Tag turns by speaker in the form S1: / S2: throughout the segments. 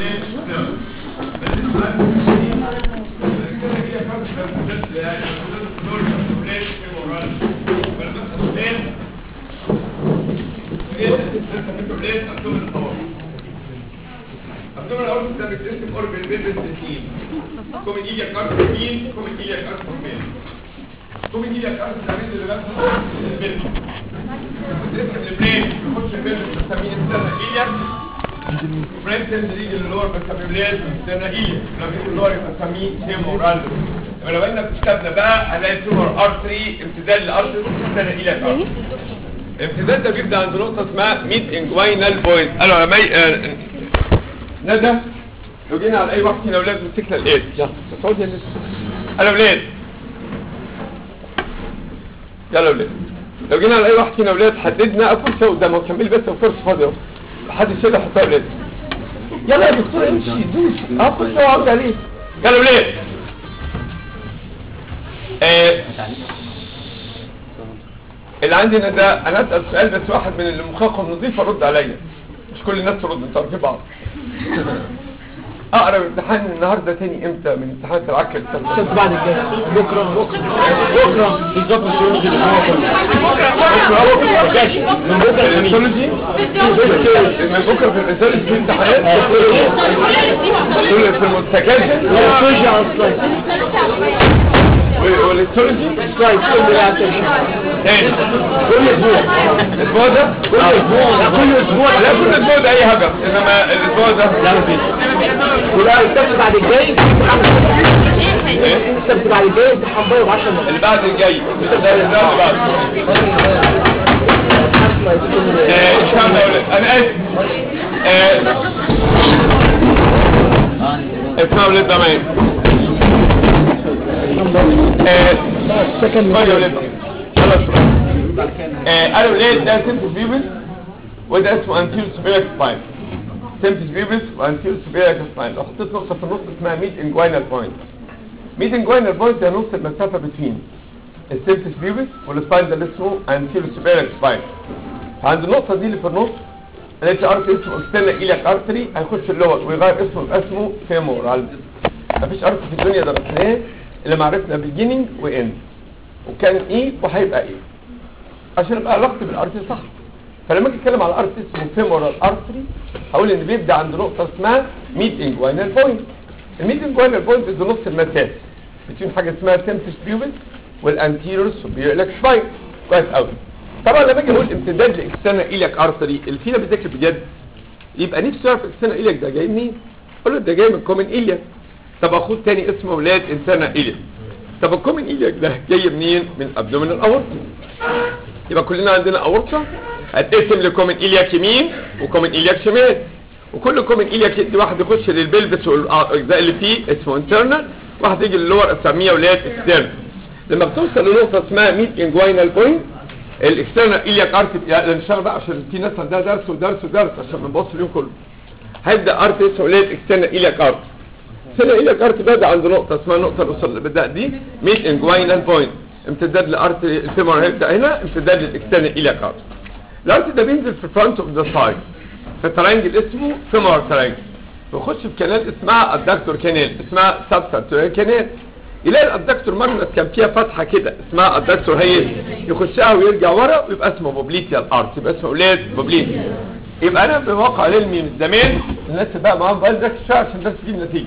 S1: Abdominal aorta ده بيتقسم اوربن بين الاثنين كومن ايليا كارت يمين كومن ايليا كارت شمال كومن ايليا كارت ده اللي بس البين بيتقسم لبرين بيخش البين بنسميه استنى ايليا برين تنزل اللي هو بنسميه بلاد استنى ايليا لو جيت اللي هو بنسميه فيمورال لو قلنا في كتابنا بقى هنلاقي فيمور ارتري امتداد لارتري استنى ايليا كارت الامتداد ده بيبدا عند نقطه اسمها ميد انجوينال بوينت قالوا يا مي آه، ندى لو جينا على اي واحد فينا اولاد مسكنا الايد يلا صوت يا ندى انا اولاد يلا اولاد لو جينا على اي واحد فينا اولاد حددنا فرصه قدامه كمل بس فرصه فاضيه اهو حد يشيلها حطها اولاد يلا يا دكتور امشي دوس اه فرصه اقعد عليه يلا اولاد آه اللي عندنا ده انا اسال سؤال بس واحد من اللي مخاخهم نظيف رد عليا مش كل الناس ترد انتوا عارفين بعض اقرب امتحان النهارده تاني امتى من امتحانات العكا
S2: السبت بعد الجاي بكره بكره بكره بالظبط السيولوجي من بكره
S1: الانسولوجي من بكره في الانسولوجي في امتحانات دول في المستكاشن
S2: السيولوجي على السلايد
S1: والانسولوجي
S2: السلايد كل ده تاني
S1: تاني
S2: كل اسبوع
S1: الاسبوع ده
S2: كل اسبوع لا كل اسبوع
S1: لا كل اسبوع ده اي حاجه انما الاسبوع ده
S2: لا مفيش ولا السبت بعد الجاي امتحان السبت بعد الجاي امتحان بايو ب 10 دقايق
S1: اللي بعد الجاي ده اللي بعد آه، ان شاء الله يا ولاد انا اسف آه، اسمعوا ولاد زمان آه،
S2: سكن
S1: قول يا ولاد خلاص آه، انا ولاد ده سيمبل بيبس وده اسمه انتيرو سوبيريك سباين سيمبل بيبس وانتيرو سوبيريك سباين لو حطيت نقطه في النص اسمها ميد انجوينال بوينت ميد انجوينال بوينت هي نص المسافه بين السيمبل بيبس والسباين ده اللي اسمه انتيرو سوبيريك سباين عند النقطه دي اللي في النص لقيت ارت اسمه استنى ايلك ارتري هيخش اللغه ويغير اسمه يبقى اسمه فيمورال مفيش ارت في الدنيا درسناه الا ما عرفنا بيجيننج واند وكان ايه وهيبقى ايه عشان ابقى علاقتي بالارت صح فلما اجي اتكلم على ارت اسمه فيمورال ارتري هقول ان بيبدا عند نقطه اسمها ميد انجوينال بوينت الميد انجوينال بوينت ده نص المسافه بين حاجه اسمها سيمتس بيوبس والانتيريور سوبيريور سباين كويس قوي طبعا لما اجي اقول امتداد لاكسترنا ايلك ارتري اللي فينا بيذاكر بجد يبقى نفسه يعرف اكسترنا ايلك ده جاي منين اقول له ده جاي من كومن ايليا طب اخوه تاني اسمه ولاد انترنا ايليا طب الكومن ايليك ده جاي منين من ابدومينال اورتا يبقى كلنا عندنا اورتا هتقسم لكومن ايلياك يمين وكومن ايلياك شمال وكل كومن ايلياك يدي واحد يخش للبلبس والاجزاء اللي فيه اسمه انترنال واحد يجي للور اسميه ولاد اكسترنال لما بتوصل لنقطه اسمها ميد انجوينال بوينت الاكسترنال ايلياك ارت يعني نشتغل بقى عشان في ناس عندها درس ودرس ودرس عشان بنبص اليوم كله هيبدا ارت اسمه ولاد اكسترنال ايلياك ارت سنة إلى ارت بدا عند نقطة اسمها النقطة اللي وصل اللي بدأ دي ميد انجوينال بوينت امتداد لارت الفيمور هيبدا هنا امتداد للاكسترنال إلى ارت الارت ده بينزل في فرونت اوف ذا سايد في ترانجل اسمه فيمور ترانجل بيخش في كانال اسمها الدكتور كانال اسمها سبساتوريال كانال يلاقي الادكتور ماجنس كان فيها فتحه كده اسمها الادكتور هي يخشها ويرجع ورا ويبقى اسمه بوبليتيال ارت يبقى اسمه اولاد بوبليتيال يبقى انا بواقع علمي من زمان الناس بقى معاهم بقى ده الشهر عشان بس تجيب نتيجه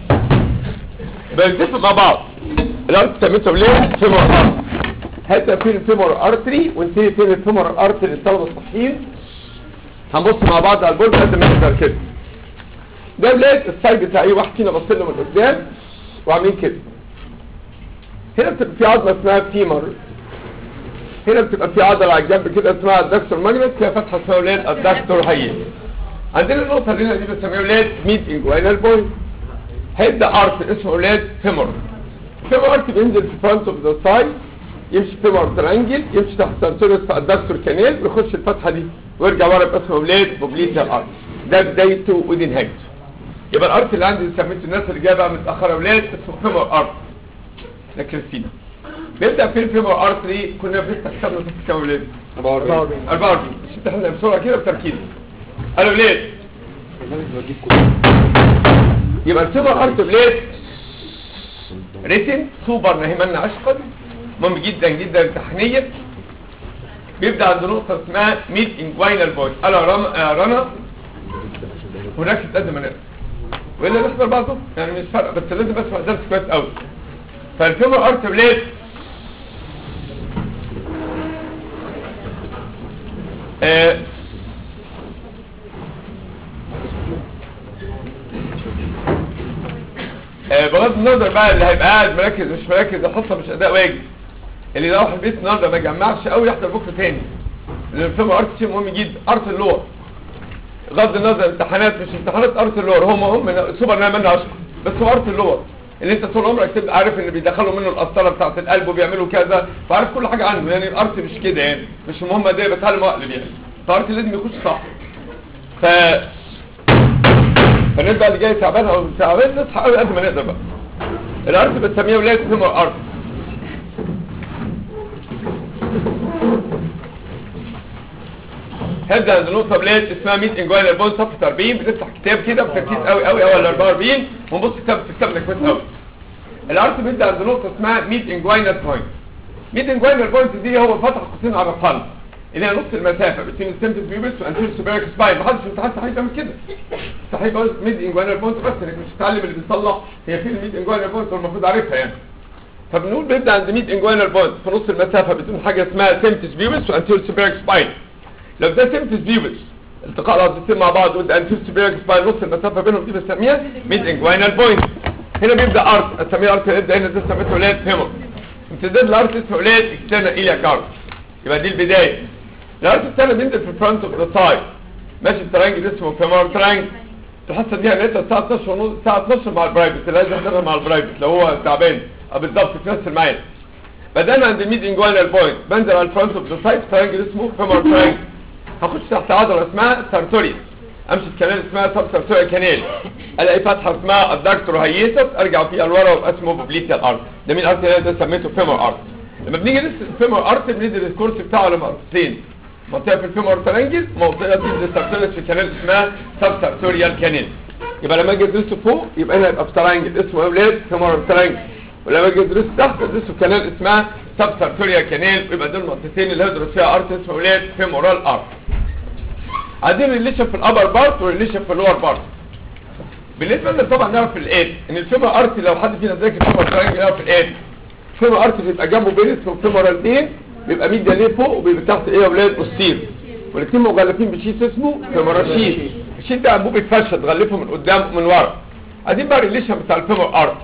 S1: بنتفق مع بعض الارت سميته ليه فيمور ارت هذا فين الفيمور ارتري وانتهي فين الفيمور ارتري للطلبه الصحيين هنبص مع بعض على البورد قد ما نقدر كده ده بلاد السايد بتاع اي واحد فينا بص له من قدام وعاملين كده هنا بتبقى في عضله اسمها فيمر هنا بتبقى في عضله على الجنب كده اسمها الدكتور ماجنت فيها فتحه اسمها ولاد الدكتور هي عندنا النقطه اللي هنا دي بنسميها ولاد ميد انجوينال بوينت هيبدا ارت اسمه ولاد فيمور فيمور ارت بينزل في فرونت اوف ذا سايد يمشي فيمور ترانجل يمشي تحت سنسوريس في الدكتور كانال ويخش الفتحه دي ويرجع ورا يبقى اسمه ولاد بوبليتال ارت ده بدايته ودي نهايته يبقى الارت اللي عندي سميته الناس اللي جايه بقى متاخره ولاد اسمه فيمور ارت ده كريستينا بيبدا فين فيمور ارت دي كنا بنفتح كتابنا في كام ولاد
S2: 44
S1: 44 مش احنا بسرعه كده بتركيز قالوا ولاد يبقى الفيمر ارت بليد ريتن سوبر نهيمنا عشقا مهم جدا جدا تحنية بيبدأ عند نقطة اسمها ميد انجوينال بوينت قال يا رنا يا رنا ونركز قد ما نقدر والا نحضر بعضه يعني مش فارقه بس لازم اسمع درس كويس قوي فالفيمر ارت بليد آه آه بغض النظر بقى اللي هيبقى قاعد مركز مش مركز الحصه مش اداء واجب اللي يروح البيت النهارده ما يجمعش قوي يحضر بكره تاني لان الفيلم ارت شيء مهم جدا ارت اللور بغض النظر امتحانات مش امتحانات ارت اللور هم هم سوبر نايمان اشهر بس هو ارت اللور اللي انت طول عمرك تبقى عارف ان بيدخلوا منه القسطره بتاعه القلب وبيعملوا كذا فعارف كل حاجه عنه يعني الارت مش كده يعني مش المهمه دي بتعلم اقلب يعني فالارت لازم يخش صح ف فالناس بقى اللي جاي تعبان او تعبان نصحى قوي قد ما نقدر بقى الارت بتسميه ولاد اسمه ارت هبدا عند نقطه بلاد اسمها 100 انجوينال بون صفحه 40 بنفتح كتاب كده بتركيز قوي قوي اول 44 ونبص كتاب في كتابنا كويس قوي الارت بيبدا عند نقطه اسمها 100 انجوينال بوينت 100 انجوينال بوينت دي هو فتح قوسين على القلب اللي هي نص المسافه بين السيمتس بيوبس وانتير سوبيريك سباين ما حدش في الامتحان صحيح يعمل كده صحيح بس 100 انجوينال بوينت بس انك مش هتتعلم اللي بيصلح هي فين 100 انجوينال بوينت المفروض عارفها يعني فبنقول بيبدا عند 100 انجوينال بوينت في نص المسافه بين حاجه اسمها سيمتس بيوبس وانتير سوبيريك سباين لو ده سيمتس بيوبس التقاء العضلتين مع بعض وده انتير سوبيريك سباين نص المسافه بينهم دي بنسميها 100 انجوينال بوينت هنا بيبدا ارت اسميها ارت يبدا هنا ده سميته ولاد فيمور امتداد الارت اسمه ولاد اكسترنال ايليا كارت يبقى دي البدايه الارت الثاني بينزل في الفرونت اوف ذا سايد ماشي الترانجل اسمه فيمور ترانجل الحصه دي هنلاقيها الساعه 12 ونص الساعه 12 مع البرايفت اللي عايز يحضرها مع البرايفت لو هو تعبان اه بالظبط في نفس الميعاد بدانا عند الميد انجوينال بوينت بنزل على الفرونت اوف ذا سايد ترانجل اسمه فيمور ترانجل هخش تحت عضله اسمها سارتوريا امشي في كانال اسمها سب سارتوريا كانال الاقي فتحه اسمها الدكتور هيسس ارجع فيها لورا وابقى اسمه بوبليتيال ارت ده مين ارت ده سميته فيمور ارت لما بنيجي ندرس الفيمور ارت بندرس الكورس بتاعه على منطقتين منطقه في الفيمور ترانجل منطقه في السارتوريا في كانال اسمها سب سارتوريال كانال يبقى لما اجي ادرسه فوق يبقى هنا يبقى في ترانجل اسمه اولاد فيمور ترانجل ولما اجي ادرسه تحت ادرسه في كانال اسمها سب سارتوريال كانال يبقى دول المنطقتين اللي هدرس فيها ارت اسمه اولاد فيمورال ارت عندنا ريليشن في الابر بارت وريليشن في اللور بارت بالنسبه لنا طبعا نعرف في الايد ان الفيمر ارت لو حد فينا ذاكر الفيمر ترانجل يعرف في الايد الفيمر ارت بيبقى جنبه بين اسمه فيمورال بين بيبقى ميديا ليه فوق وبيبقى تحت ايه يا اولاد بوستير والاثنين مغلفين بشيت اسمه فيمورال شيت الشيت ده انبوب اتفشى تغلفه من قدام ومن ورا ادي بقى الريليشن بتاع الفيمر ارت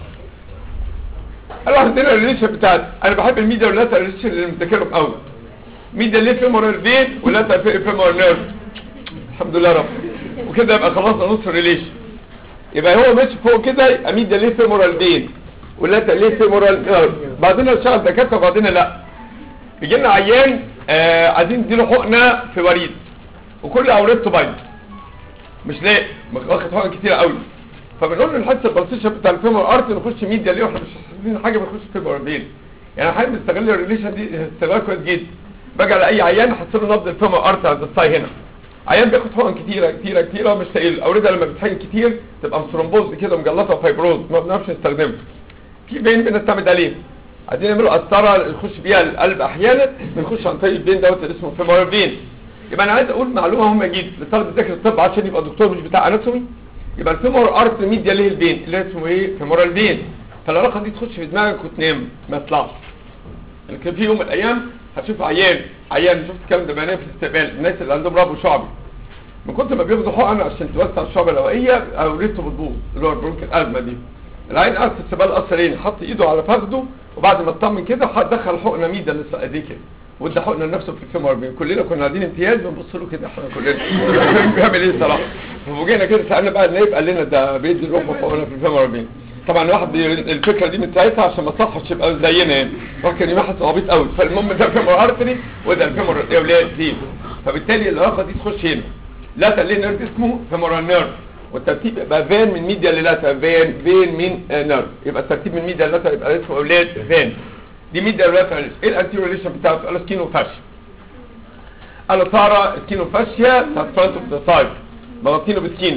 S1: قالوا عندنا الريليشن بتاعت انا بحب الميديا واللاتر ريليشن اللي مذاكرهم قوي ميديا ليه فيمورال بين واللاتر فيمورال نيرف الحمد لله رب وكده يبقى خلصنا نص الريليشن يبقى هو ماشي فوق كده يبقى ميديا ليه فيمورال بين ولا ليه فيمورال نيرف بعدين اشتغل دكاتره وبعدين لا بيجي لنا عيان آه عايزين نديله حقنه في وريد وكل اوريدته بايظه مش لاقي واخد حقن كتير قوي فبنقول له الحته البلسيشن بتاع الفيمور ارت نخش ميديا ليه واحنا مش حاسين حاجه بنخش فيمورال بين يعني حابب نستغل الريليشن دي استغلال كويس جدا باجي على اي عيان احط له نبض الفيمور ارت عند الصاي هنا عيان بياخد حقن كتيره كتيره كتيره مش تقيل الاورده لما بتحقن كتير تبقى ثرومبوز كده مجلطه وفايبروز ما بنعرفش نستخدمها في بين بنعتمد عليه عايزين نعمله قسطره نخش بيها القلب احيانا بنخش عن طريق البين دوت اللي اسمه فيمورال فين يبقى انا عايز اقول معلومه مهمه جدا لطالب ذاكر الطب عشان يبقى دكتور مش بتاع اناتومي يبقى الفيمور ارت ميديا ليه البين اللي اسمه ايه فيمورال فين فالعلاقه دي تخش في دماغك وتنام ما تطلعش لكن في يوم من الايام هتشوف عيان عيان شفت الكلام ده بنام في الاستقبال الناس اللي عندهم ربو شعبي من كنت ما بياخدوا حقن عشان توسع الشعب الهوائيه او ريته بتبوظ اللي هو البرونك الازمه دي العين قعد في السبال اثرين حط ايده على فخده وبعد ما اطمن كده دخل حقنه ميدا لسه ايديه كده وادى حقنه لنفسه في الفيمور بين كلنا كنا قاعدين امتياز بنبص له كده احنا كلنا بيعمل ايه صراحه فوجئنا كده سالنا بقى النايب قال لنا ده بيدي الروح حقنه في الفيمور بين طبعا الواحد الفكره دي من ساعتها عشان ما تصحش يبقى زينا يعني الواحد كان يبحث عبيط قوي فالمهم ده الفيمور ارتري وده الفيمور اولاد دي فبالتالي العلاقه دي تخش هنا لا تقليل نيرف اسمه فيمورال نيرف والترتيب يبقى فين من ميديا للاتا فين فين من نيرف يبقى الترتيب من ميديا للاتا يبقى اسمه اولاد فين دي ميديا للاتا ايه الانتيريور ريليشن بتاعته قالوا سكينو فاشيا قالوا تارا سكينو فاشيا بتاعت فرونت اوف ذا سايد مغطينه بسكين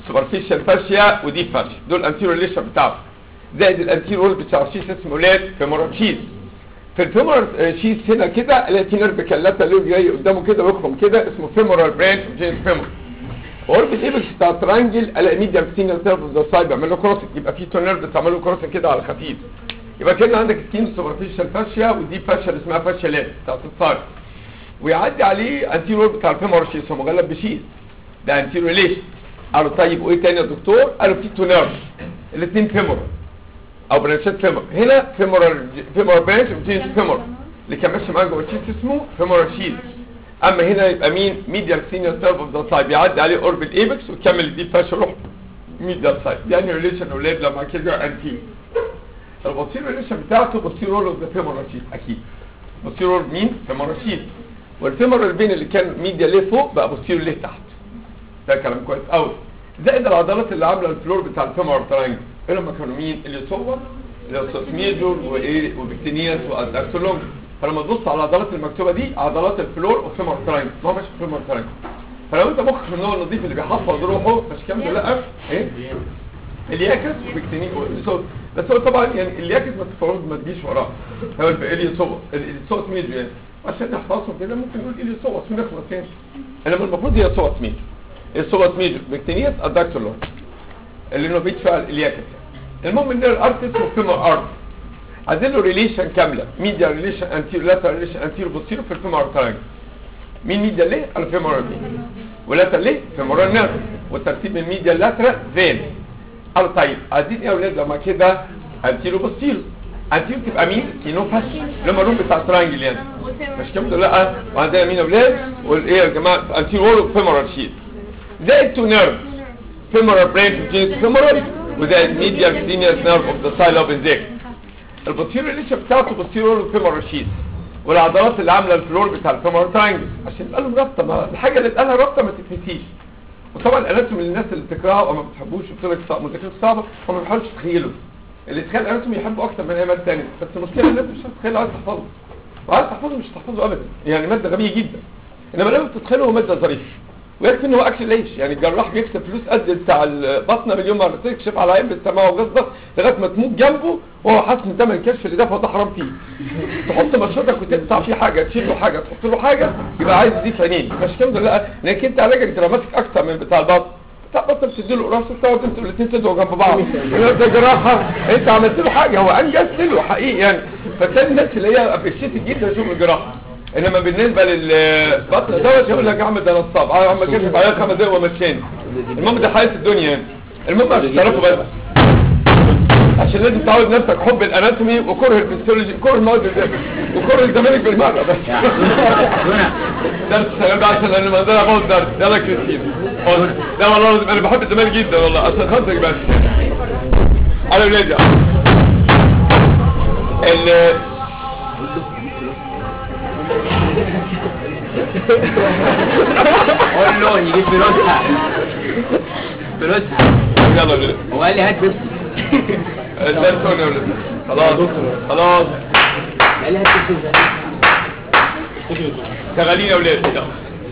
S1: سوبرفيشال فاشيا ودي فاشيا دول انتيرو ريليشن بتاعهم زائد الانتيرو وول بتاع شيس اسمه ولاد فيمورال شيس في الفيمورال شيس هنا كده الاقي في نيرف كلاتا له جاي قدامه كده ويخرم كده اسمه فيمورال برانش جينس فيمور اوربت ايبكس بتاع ترانجل الاقي ميديال سينال سيرف اوف ذا سايد بيعمل له كروسنج يبقى في تو نيرف بتعمل له كروسنج كده على خفيف يبقى كده عندك سكين سوبرفيشال فاشيا ودي فاشيا اللي اسمها فاشيا لات بتاعت السايد ويعدي عليه انتيرور بتاع الفيمور شيس هو مغلب بشيس ده انتيرور ريليشن قالوا طيب وايه تاني يا دكتور قالوا في تو نيرف الاثنين فيمور او برانشات فيمور هنا فيمورال فيمور برانش وجينس فيمور اللي كان ماشي معاه جوه الشيس اسمه فيمورال شيز اما هنا يبقى مين ميديال سينيور سيرف اوف ذا سايد بيعدي عليه اوربت ايبكس ويكمل الديب فاش يروح ميديال سايد يعني ريليشن اولاد لما كده انتي البوستير ريليشن بتاعته بوستير رول اوف ذا فيمورال شيز اكيد بوستير رول مين فيمورال شيز والفيمورال بين اللي كان ميديال ليه فوق بقى بوستير ليه تحت ده كلام كويس قوي زائد العضلات اللي عامله الفلور بتاع الفيمورال ترانجل اللي هم كانوا مين اللي صور اللي ميجور وايه وبكتينياس والداكتولوم فلما تبص على العضلات المكتوبه دي عضلات الفلور والفيمور ترانجل ما هو ماشي في الفيمور ترانجل فلو انت مخك من النوع النظيف اللي بيحفظ روحه مش كام ده لا ايه الياكس وبكتيني والصوت بس هو طبعا يعني الياكس ما تفرض ما تجيش وراه هو اللي صور الصوت ميجور يعني عشان نحفظهم كده ممكن نقول اللي صوت ونخلص يعني انما المفروض هي صوت ميجور الصوت ميجور بكتينياس الداكتولوم اللي انه بيتفعل الياكس المهم ان الارت اسمه فيمور ارت عايزين له ريليشن كامله ميديا ريليشن انتير لاتر ريليشن انتير بوستير في الفيمور ترانجل مين ميديا ليه الفيمور فين ولاتر ليه فيمور نيرف والترتيب من ميديا لاتر فين قال طيب عايزين ايه يا اولاد لما كده انتيرو بوستير انتيرو تبقى مين سينو فاشي لما الروم بتاع ترانجل يعني مش كده لا وعندنا مين يا اولاد والايه يا جماعه انتيرو وول فيمورال شيت زائد تو نيرف فيمورال برين جينس فيمورال وده الميديال سينيور نيرف اوف ذا سايل اوف الذكر البوستيريور ريليشن بتاعته بوستيريور فيمورال شيت والعضلات اللي عامله الفلور بتاع الفيمورال ترانجل عشان يبقى لهم رابطه ما الحاجه اللي اتقالها رابطه ما تتنسيش وطبعا الاناتومي للناس اللي بتكرهها او ما بتحبوش وبتقول لك صعب مذاكرته صعبه وما بيحاولش يتخيلوا اللي يتخيل الاناتومي يحبه اكتر من اي ماده ثانيه بس المشكله الناس مش هتتخيل عايز تحفظه وعايز تحفظه مش هتحفظه ابدا يعني ماده غبيه جدا انما لما تتخيله هو ماده ظريفه ويكفي ان هو اكل العيش يعني الجراح بيكسب فلوس قد بتاع البطنه مليون مره تكشف على عين بالسماء وغصبك لغايه ما تموت جنبه وهو حاسس ان ثمن الكشف اللي دفعه ده حرام فيه تحط مشرطك وتقطع فيه حاجه تشيل له حاجه تحط له حاجه يبقى عايز يضيف عينين مش كده لا لانك انت علاجك دراماتيك اكتر من بتاع البطن بتاع البطن بتدي له قراصه وتقعد انتوا الاثنين تدعوا جنب بعض ده جراحه انت عملت له حاجه هو انجزت له حقيقي يعني فتلاقي الناس اللي هي ابريشيتد جدا شغل الجراحه انما بالنسبه للبطن دوت يقول لك يا عم ده نصاب اه يا عم كشف عليا خمس دقايق ومشاني المهم ده حياه الدنيا يعني المهم عشان تعرفوا بس عشان لازم تعود نفسك حب الاناتومي وكره الفسيولوجي كره المواد الدم وكره الزمالك بالمره بس درس شغال بقى عشان انا ده ابوظ درس يلا كريستين لا والله لازم انا بحب الزمالك جدا والله عشان خاطرك بس انا ولادي ال
S2: قول له يجيب فلوسها فلوسها
S1: يلا ولادي
S2: هو قال لي هات بيبسي
S1: الدرس هون يا ولادي خلاص خلاص
S2: قال لي هات بيبسي
S1: شغالين يا ولاد يلا.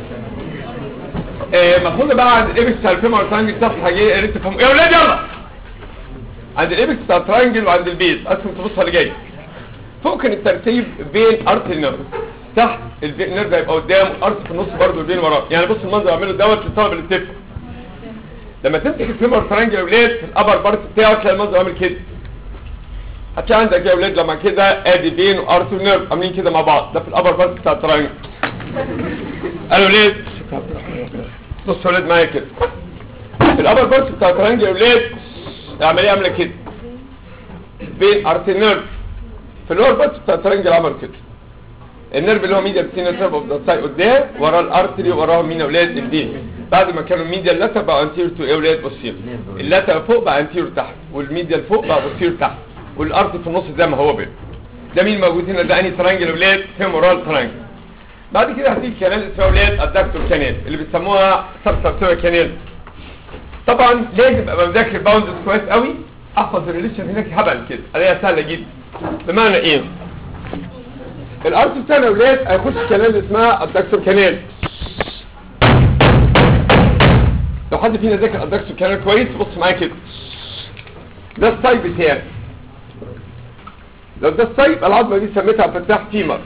S1: آه، المفروض بقى عند الايبكس بتاع الفيمور ترانجل صفحه جايه يا ريت تفهموا يا ولاد يلا عند الايبكس بتاع الترانجل وعند البيز اسم تبص اللي جاي فوق كان الترتيب بين ارت النيرف تحت النيرف هيبقى قدام ارت في النص برضه البين وراه يعني بص المنظر اعمله دوت للطلبه اللي بتفهم لما تمسك الفيمور ترانجل يا ولاد في الابر بارت بتاعه تلاقي المنظر عامل كده هتلاقي عندك يا ولاد لما كده ادي بين وارت ونيرف عاملين كده مع بعض ده في الابر بارت بتاع الترانجل قالوا ليه بصوا يا ولاد معايا كده الابر بارت بتاع الترانجل يا ولاد العمليه عامله كده بين ارت نيرف في اللور بارت بتاع الترانجل عمل كده النيرف اللي هو ميديال سينال نيرف اوف ذا ساي قدام وراه الارتري وراه مين يا ولاد الدين بعد ما كانوا ميديال لاتر بقى انتير تو ايه ولاد بوستير اللاتر فوق بقى انتير تحت والميديال فوق بقى بوستير تحت والارتري في النص زي ما هو بين ده مين موجود هنا ده انهي ترانجل يا ولاد فيمورال ترانجل بعد كده هتيجي كانال اسمها ولاد الدكتور كانال اللي بيسموها سبسبتور كانال طبعا لازم ابقى مذاكر باوندز كويس قوي احفظ الريليشن هناك هبل كده الاقيها سهله جدا بمعنى ايه الارت بتاعنا يا ولاد هيخش كانال اسمها الدكتور كانال لو حد فينا ذاكر الدكتور كان كويس بص معايا كده ده السايب بتاعي لو ده السايب العظمه دي سميتها فتاح فيمر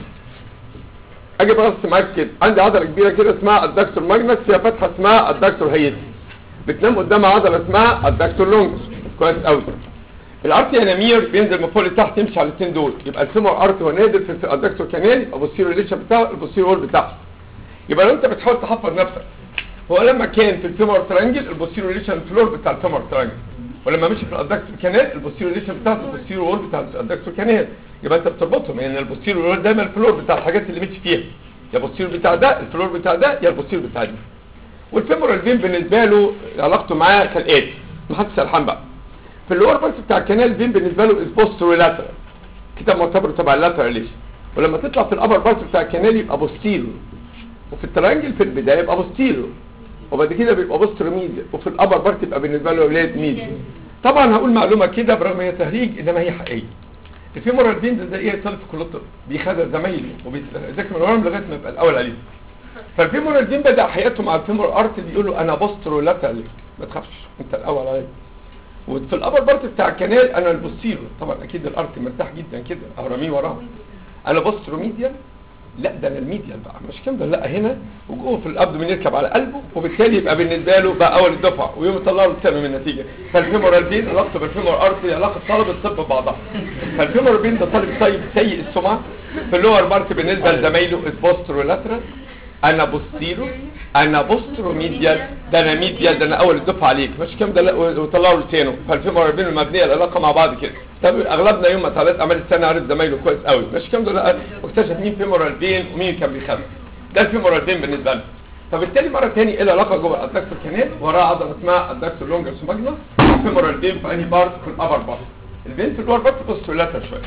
S1: اجي بص معاك كده عندي عضله كبيره كده اسمها الدكتور ماجنس فيها فتحه اسمها الدكتور هيدي بتنام قدامها عضله اسمها الدكتور لونجس كويس قوي الارتي انامير بينزل من فوق لتحت يمشي على الاثنين دول يبقى الفيمور ارتي هو نازل في الدكتور كانال يبقى بوستيرو ريليشن بتاعه البوستيرو وول بتاعه يبقى لو انت بتحاول تحفظ نفسك هو لما كان في الفيمور ترانجل البوستيرو ريليشن فلور بتاع الفيمور ترانجل ولما مشي في الادكتور كانال البوستيرو ريليشن بتاعته البوستيرو وول بتاع الادكتور كانال يبقى انت بتربطهم يعني البوستيرو وول دايما الفلور بتاع الحاجات اللي مشي فيها يا البوستيرو بتاع ده الفلور بتاع ده يا البوستيرو بتاع دي والفيمورال فين بالنسبه له علاقته معاه كالاتي محدش سرحان بقى في اللور بارت بتاع الكنال فين بالنسبه له اسبوسترو لاترال كتاب معتبر تبع اللاترال ليش ولما تطلع في الابر بارت بتاع الكنال يبقى بوستيرو وفي الترانجل في البدايه يبقى بوستيرو وبعد كده بيبقى بوسترو ميديا وفي الابر بارت يبقى بالنسبه له اولاد ميديا طبعا هقول معلومه كده برغم هي تهريج انما هي حقيقيه الفيمورال فين ده زي ايه طالب في كليه الطب بيخدع زمايله وبيذاكر من وراهم لغايه ما يبقى الاول عليه فالفيمورال فين بدا حياته مع الفيمورال ارت بيقول له انا بوسترو لاترال ما تخافش انت الاول عليا وفي الابر بارت بتاع الكنال انا البوستيرو طبعا اكيد الارت مرتاح جدا كده اهرامين وراه انا بوسترو ميديال لا ده انا الميديال بقى مش كده لا هنا وجوه في الابدومين يركب على قلبه وبالتالي يبقى بالنسبه له بقى اول الدفعه ويوم يطلع له السهم من النتيجه فالفيمورال فين علاقته بالفيمورال ارت علاقه طلب الطب ببعضها فالفيمورال فين ده طالب طيب سيء السمعه في اللور بارت بالنسبه لزمايله البوسترو لاترال انا بوستيرو انا بوسترو ميديال ده انا ميديال ده انا اول الدفعه عليك مش كام ده لا وطلعوا لسانه فالفيمورال بين المبنيه العلاقه مع بعض كده طب اغلبنا يوم ما طلعت اعمال السنه عارف زمايله كويس قوي مش كام ده لا واكتشف مين فيمورال بين ومين كان بيخاف ده الفيمورال بين بالنسبه له فبالتالي مره ثاني ايه العلاقه جوه الادكتور كانال وراه عضله اسمها الادكتور لونجرس ماجنس فيمورال بين في انهي بارت في الابر بارت البين في اللور بارت بوسترو لاتر شويه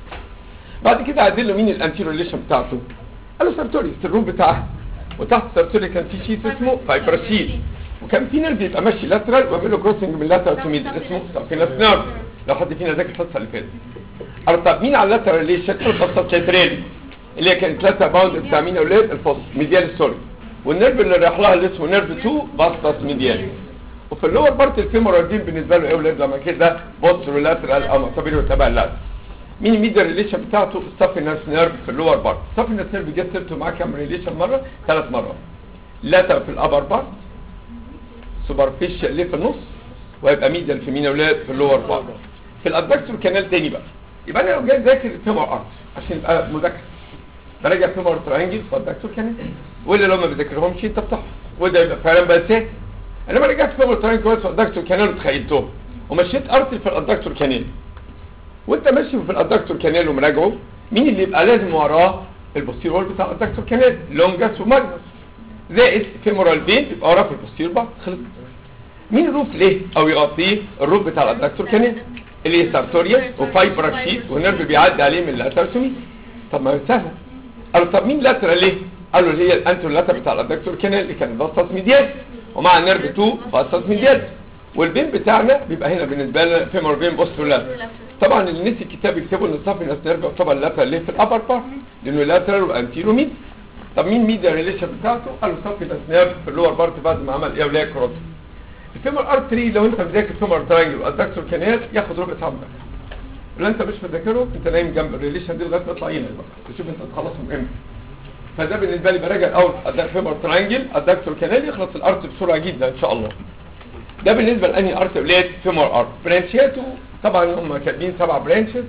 S1: بعد كده عايزين له مين الانتيرو ريليشن بتاعته قال له سارتوري الروم بتاعها وتحت السارتوري كان في شيت اسمه فايبرشيت وكان في نيرف بيبقى ماشي لاترال ويعمل له كروسنج من لاترال تو ميد اسمه سابينس نيرف لو حد فينا ذاكر الحصه اللي فاتت قال طب مين على اللاترال ليه شكل القصه تشاتريلي اللي هي كانت ثلاثه باوند بتاع مين يا اولاد الفص ميديال سوري والنيرف اللي رايح لها اللي اسمه نيرف 2 باستاس ميديال وفي اللور بارت الفيمورال دين بالنسبه له ايه يا اولاد لما كده بوسترو لاترال او معتبره تبع اللاترال مين الميديا ريليشن بتاعته ستافينس نيرف في اللور بارت ستافينس نيرف جت سيرته معاه كام ريليشن مره ثلاث مرات لاتر في الابر بارت سوبرفيشال ليه في النص وهيبقى ميديال في مين يا اولاد في اللور بارت في الادكتور كانال تاني بقى يبقى انا لو جاي اذاكر الفيمور ارت عشان يبقى مذاكره براجع فيمور ترانجل في الادكتور كانال واللي لو ما بذاكرهمش انت بتحفظ وده يبقى فعلا بس انا ما رجعت فيمور ترانجل كويس في الادكتور كانال وتخيلتهم ومشيت ارتي في الادكتور كانال وانت ماشي في الادكتور كانال ومراجعه مين اللي يبقى لازم وراه البوستير وول بتاع الادكتور كانال لونجاس وماجنس زائد فيمورال فين يبقى وراه في البوستير بقى خلص مين الروف ليه او يغطيه الروف بتاع الادكتور كانال اللي هي سارتوريا وفايبراكشيت والنيرف بيعدي عليه من اللاترسومي طب ما سهله قالوا طب مين لاترال ليه قالوا اللي هي الانترو لاتر بتاع الادكتور كانال اللي كان باستاس ميديال ومع النيرف 2 باستاس ميديال والبين بتاعنا بيبقى هنا بالنسبه لنا فيمور بين بوسترو لاتر طبعا اللي نسي الكتاب يكتبوا ان صافي ناس نيرف يعتبر لاترال ليه في الابر بارت لانه لاترال وانتيرو ميد طب مين ميديا ريليشن بتاعته قالوا صافي ناس نيرف في اللور بارت بعد ما عمل ايه ولا كروت الفيمور ار 3 لو انت مذاكر فيمور ترانجل والادكتور كانال ياخد ربع ساعه مذاكره لو انت مش مذاكره انت نايم جنب الريليشن دي لغايه ما يطلع عينك بقى تشوف انت تخلصهم امتى فده بالنسبه لي براجع الاول فيمور ترانجل الادكتور كانال يخلص الارت بسرعه جدا ان شاء الله ده بالنسبه لانهي ارت ولاد فيمور ارت برانشاته طبعا هم كاتبين سبع برانشز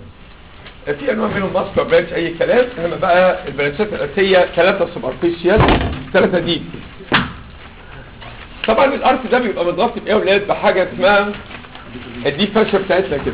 S1: في انواع منهم ماسكر برانش اي كلام انما بقى البرانشات الاساسيه ثلاثه سوبرفيشال ثلاثه ديب طبعا الارت ده بيبقى متغطي بايه يا ولاد بحاجه اسمها الدي فاشة بتاعتنا كده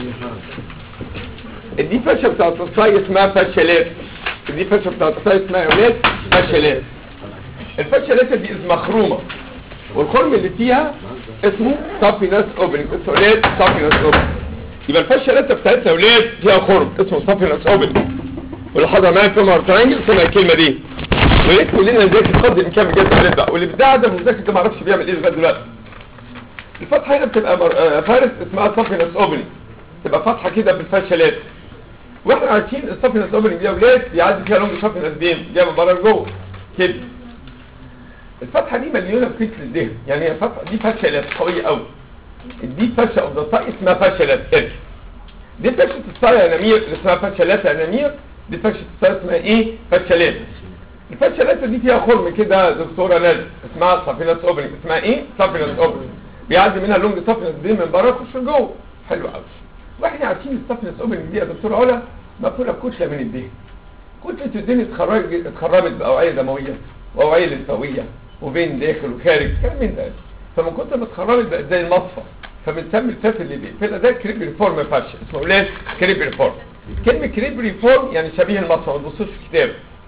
S1: الدي فاشة بتاعت الصاي اسمها فاشلات الدي فاشة بتاعت الصاي اسمها يا ولاد فاشلات الفاشلات دي مخرومه والخرم اللي فيها اسمه سافينس اوبننج اسمه ولاد سافينس اوبننج يبقى الفاشلات بتاعتنا يا ولاد فيها خرم اسمه سافينس اوبننج واللي حضر معايا في مره ترانجل سمع الكلمه دي وليه كلنا نذاكر قدر الامكان بجد ولاد بقى واللي بتاع ده المذاكر ده ما اعرفش بيعمل ايه لغايه دلوقتي الفتحه هنا بتبقى مر... آه فارس اسمها سافينس اوبننج تبقى فتحه كده بالفاشلات واحنا عارفين السافينس اوبننج دي يا ولاد بيعدي فيها لونج سافينس بيم جايه من بره لجوه كده الفتحه دي مليونه بكيس الدهن يعني هي فتحه دي فشلت قويه قوي دي فشه اوف ذا ساي اسمها فشلت ارش دي فشه الساي انامير اللي اسمها فشلات انامير دي فشه الساي اسمها ايه فشلات الفشلات دي فيها خرم كده دكتوره نادر اسمها سافينس اوبننج اسمها ايه سافينس اوبننج بيعدي منها اللونج سافينس دي من بره يخش لجوه حلو قوي واحنا عارفين السافينس اوبننج دي يا دكتوره علا مقفوله بكتله من الدهن كتلة الدهن اتخرجت اتخربت بأوعية دموية وأوعية لمفاوية وبين داخل وخارج كلام من ده فمن كتر ما اتخربت بقت زي المصفى فبنسمي الفات اللي بيقفلها ده كريب ريفورم فاشن اسمه ولاد كريب ريفورم كلمة كريب ريفورم يعني شبيه المصفى ما تبصوش في كتاب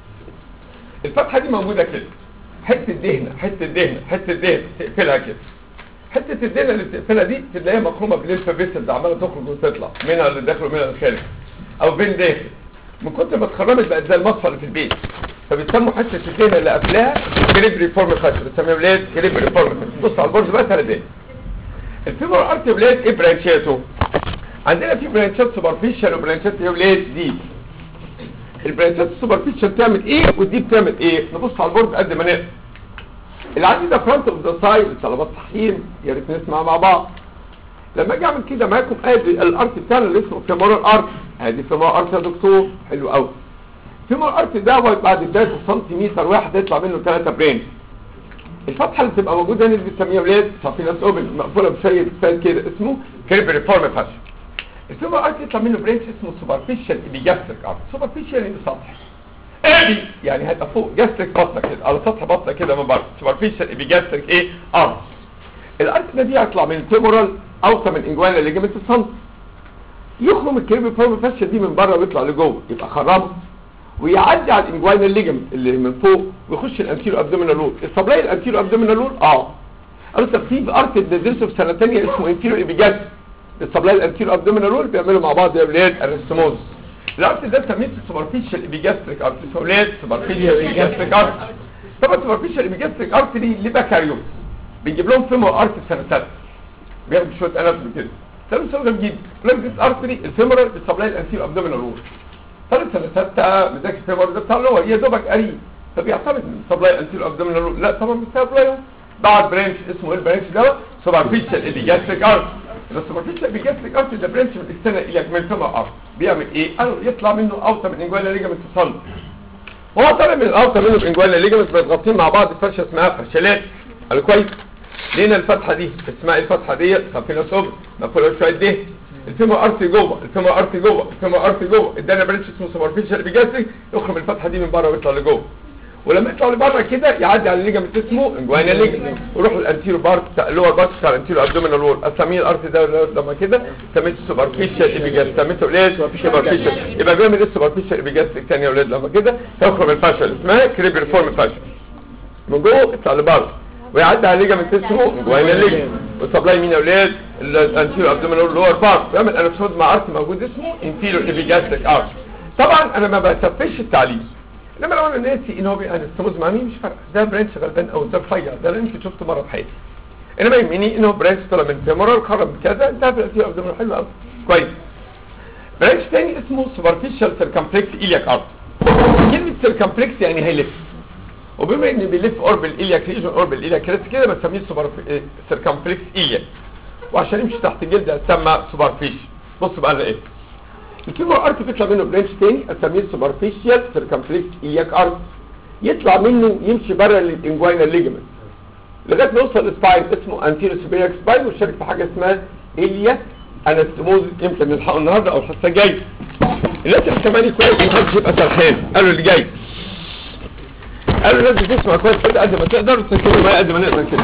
S1: الفتحة دي موجودة كده حتة دهنة حتة دهنة حتة دهنة تقفلها كده حتة الدهنة اللي بتقفلها دي تلاقيها مخرومة بالليمفا فيسل عمالة تخرج وتطلع منها اللي داخل ومنها اللي خارج او بين داخل من كتر ما اتخرمت بقت زي المصفى اللي في البيت فبيسموا حته الدهنه اللي قبلها كريب ريفورم فاشل بتسميها ولاد كريب ريفورم فاشل بص على البورد بقى ثلاث دقايق الفيمور ارت ولاد ايه برانشاته عندنا في برانشات سوبرفيشال وبرانشات يا ولاد دي البرانشات السوبرفيشال تعمل ايه ودي بتعمل ايه نبص على البورد قد ما نقدر اللي عندي ده فرونت اوف ذا سايد طلبات صحيين يا ريت نسمع مع بعض لما اجي اعمل كده معاكم ادي الارت بتاعنا اللي اسمه فيمورال ارت ادي فيمورال ارت يا دكتور حلو قوي فيمورال ارت ده بعد 3 سنتيمتر واحد يطلع منه 3 برين الفتحه اللي بتبقى موجوده هنا اللي بنسميها ولاد صافينس اوبن مقفوله بشويه فات كده اسمه كريب ريفورم فاشن الفيمورال ارت يطلع منه برينش اسمه سوبرفيشال ايبيجاستريك ارت سوبرفيشال يعني سطح ادي يعني هيبقى فوق جاستريك بطنه كده على سطح بطنه كده من بره سوبرفيشال ايبيجاستريك ايه ارت الارت ده دي هيطلع من الفيمورال اوطى من انجوانا ليجمنت الصنف يخرم الكريب فورم فاشيا دي من بره ويطلع لجوه يبقى خرمه ويعدي على الانجوانا ليجمنت اللي من فوق ويخش الانتيرو ابدومينال رول السبلاي الانتيرو ابدومينال رول اه قالوا طب في ارت بندرسه في سنه ثانيه اسمه انتيرو ايبيجاس السبلاي الانتيرو ابدومينال رول بيعملوا مع بعض يا ولاد الرسموز الارت ده سميته سوبرفيشال ايبيجاستريك ارت اسمه ولاد سوبرفيشال ايبيجاستريك ارت طبعا سوبرفيشال ايبيجاستريك ارت دي لبكاريوس بنجيب لهم فيمور ارت في سنه ثالثه بياخدوا شويه اناتومي كده ثالث سنه جدا لابس ارتري الفيمورال بالسبلاي الانتيرو ابدومينال رول ثالث سنه ثالثه مذاكر الفيمور ده بتاع اللي هو يا دوبك قريب فبيعتمد من سبلاي الانتيرو ابدومينال رول لا طبعا مش سبلاي بعد برانش اسمه ايه البرانش ده سوبرفيشال ايبيجاستريك ارت السوبرفيشال ايبيجاستريك ارت ده برانش من الاكسترنال الى من الفيمور ارت بيعمل ايه قالوا يطلع منه اوطى من انجوانا ليجامنت تصل وهو طالع من الاوطى منه بانجوانا ليجامنت متغطين مع بعض فرشه اسمها فشلات قالوا كويس لقينا الفتحه دي اسمها الفتحه دي صافينا صبر مقفوله شويه ده الفيمور ارتي جوه الفيمور ارتي جوه الفيمور ارتي جوه ادانا برانش اسمه سوبرفيشال بيجاستريك يخرج الفتحه دي من بره ويطلع لجوه ولما يطلع لبره كده يعدي على الليجمنت اسمه انجوانا ليجمنت ويروح للانتيرو بارت بتاع اللور بارت بتاع الانتيرو ابدومينال وول اساميه الارت ده لما كده سميته سوبرفيشال ايبيجاستريك سميته ايه سوبرفيشال يبقى بيعمل ايه سوبرفيشال ايبيجاستريك تاني يا اولاد لما كده يخرج الفاشل اسمها كريب ريفورم فاشل من جوه يطلع لبره ويعدي على ليجامنت اسمه جوانا ليجمنت والسبلاي مين يا اولاد الانتيرو ابدومينال لور بارت بيعمل انفسود مع ارت موجود اسمه انفيرو ايبيجاستريك ارت طبعا انا ما بسفش التعليم انما لو انا ناسي ان هو انستموز مع مين مش فارقه ده برانش غلبان او ده رفيع ده اللي يمكن شفته مره في حياتي انما يهمني ان هو برانش طلع من فيمورال خرج بكذا انتهى في الانتيرو ابدومينال حلو قوي كويس برانش تاني اسمه سوبرفيشال سيركمفلكس ايلياك ارت كلمه سيركمفلكس يعني هيلف وبما ان بيلف قرب الالياك ريجن قرب الالياك كريس كده بنسميه سوبر سيركمفلكس الياك وعشان يمشي تحت الجلد هتسمى سوبرفيش بص بقى لنا ايه الفيمور ارت بيطلع منه برانش تاني اسميه سوبرفيشال سيركمفلكس الياك ارت يطلع منه يمشي بره الانجوينال ليجمنت لغايه ما يوصل لسباين اسمه انتيرو سوبيريك سباين ويشارك في حاجه اسمها الياك انستموز يمكن نلحقه النهارده او الحصه الجايه الناس اللي سامعني كويس محدش يبقى سرحان قالوا اللي جاي قالوا لازم تسمع كويس كده قد ما تقدر وتسكتوا معايا قد ما نقدر كده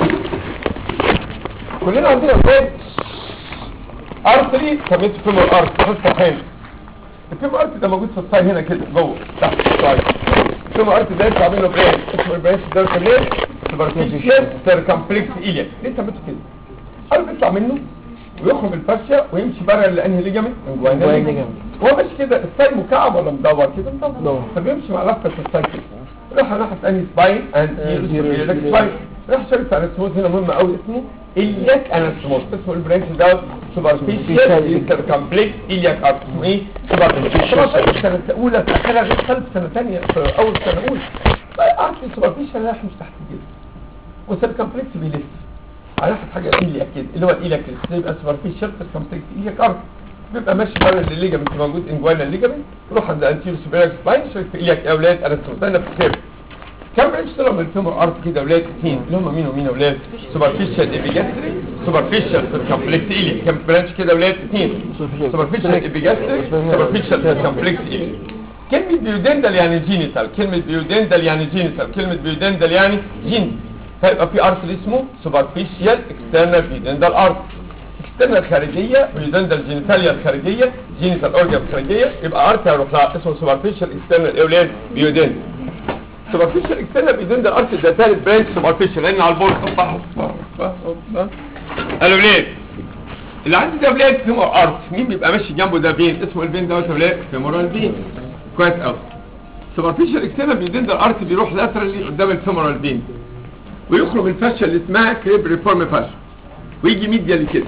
S1: كلنا عندنا اولاد ارتري سميته فيمور ارت حصه هنا الفيمور ارت ده موجود في الصاي هنا كده جوه تحت الصاي الفيمور ارت ده يطلع منه برين اسمه البرانش ده كمان سوبرفيشال سيركمفلكس ايليا ليه سميته كده قالوا بيطلع منه ويخرج الفرشه ويمشي بره لانهي ليجامنت
S2: جوانا ليجامنت.
S1: هو ماشي كده الصاي مكعب ولا مدور كده مدور
S2: مدور.
S1: فبيمشي مع لفه الصاي كده راح ناحيه انهي سباين اند سباين راح شركه انستموز هنا مهم قوي اسمه الياك انستموز اسمه البرانش ده سوبرفيشال سيركمفلكس الياك ارت اسمه ايه سوبرفيشال طبعا سنه اولى في اخرها غير ثالث سنه ثانيه في اول سنه اولى ارت سوبرفيشال راح مش تحت الجلد وسيركمفلكس بيلف هناخد حاجه ايليا كده اللي هو الايليا كده يبقى سوبرفيشال سيركمفلكس ايليا كارد بيبقى ماشي بره الليجامنت موجود انجوانا الليجامنت يروح عند انتيرو سوبيريور سباين شويه في ايليا يا اولاد انا استخدمنا في السير كم برانش طلعوا من الفيمور ارت كده يا اولاد اثنين اللي هم مين ومين يا اولاد سوبرفيشال ايبيجاستري سوبرفيشال سيركمفلكس ايليا كم برانش كده يا اولاد اثنين سوبرفيشال ايبيجاستري سوبرفيشال سيركمفلكس ايليا كلمة بيودندل يعني جينيتال كلمة بيودندل يعني جينيتال كلمة بيودندل يعني جين فيبقى في ارت اسمه سوبرفيشال اكسترنال بيودندل ارت اكسترنال خارجية بيودندل جينيتاليا الخارجية جينيتال اورجان الخارجية يبقى ارت هيروح لها اسمه سوبرفيشال اكسترنال اولاد بيودندل سوبرفيشال اكسترنال بيودندل ارت ده ثالث برانش سوبرفيشال لان على البورد اوبا اوبا اوبا اوبا قالوا ليه اللي عندي ده بلاد فيمور ارت مين بيبقى ماشي جنبه ده فين اسمه الفين دوت يا بلاد فيمورال فين كويس قوي سوبرفيشال اكسترنال بيودندل ارت بيروح لاترالي قدام الفيمورال فين ويخرج الفاشة اللي اسمها كريب ريفورم فاشة ويجي ميديالي كده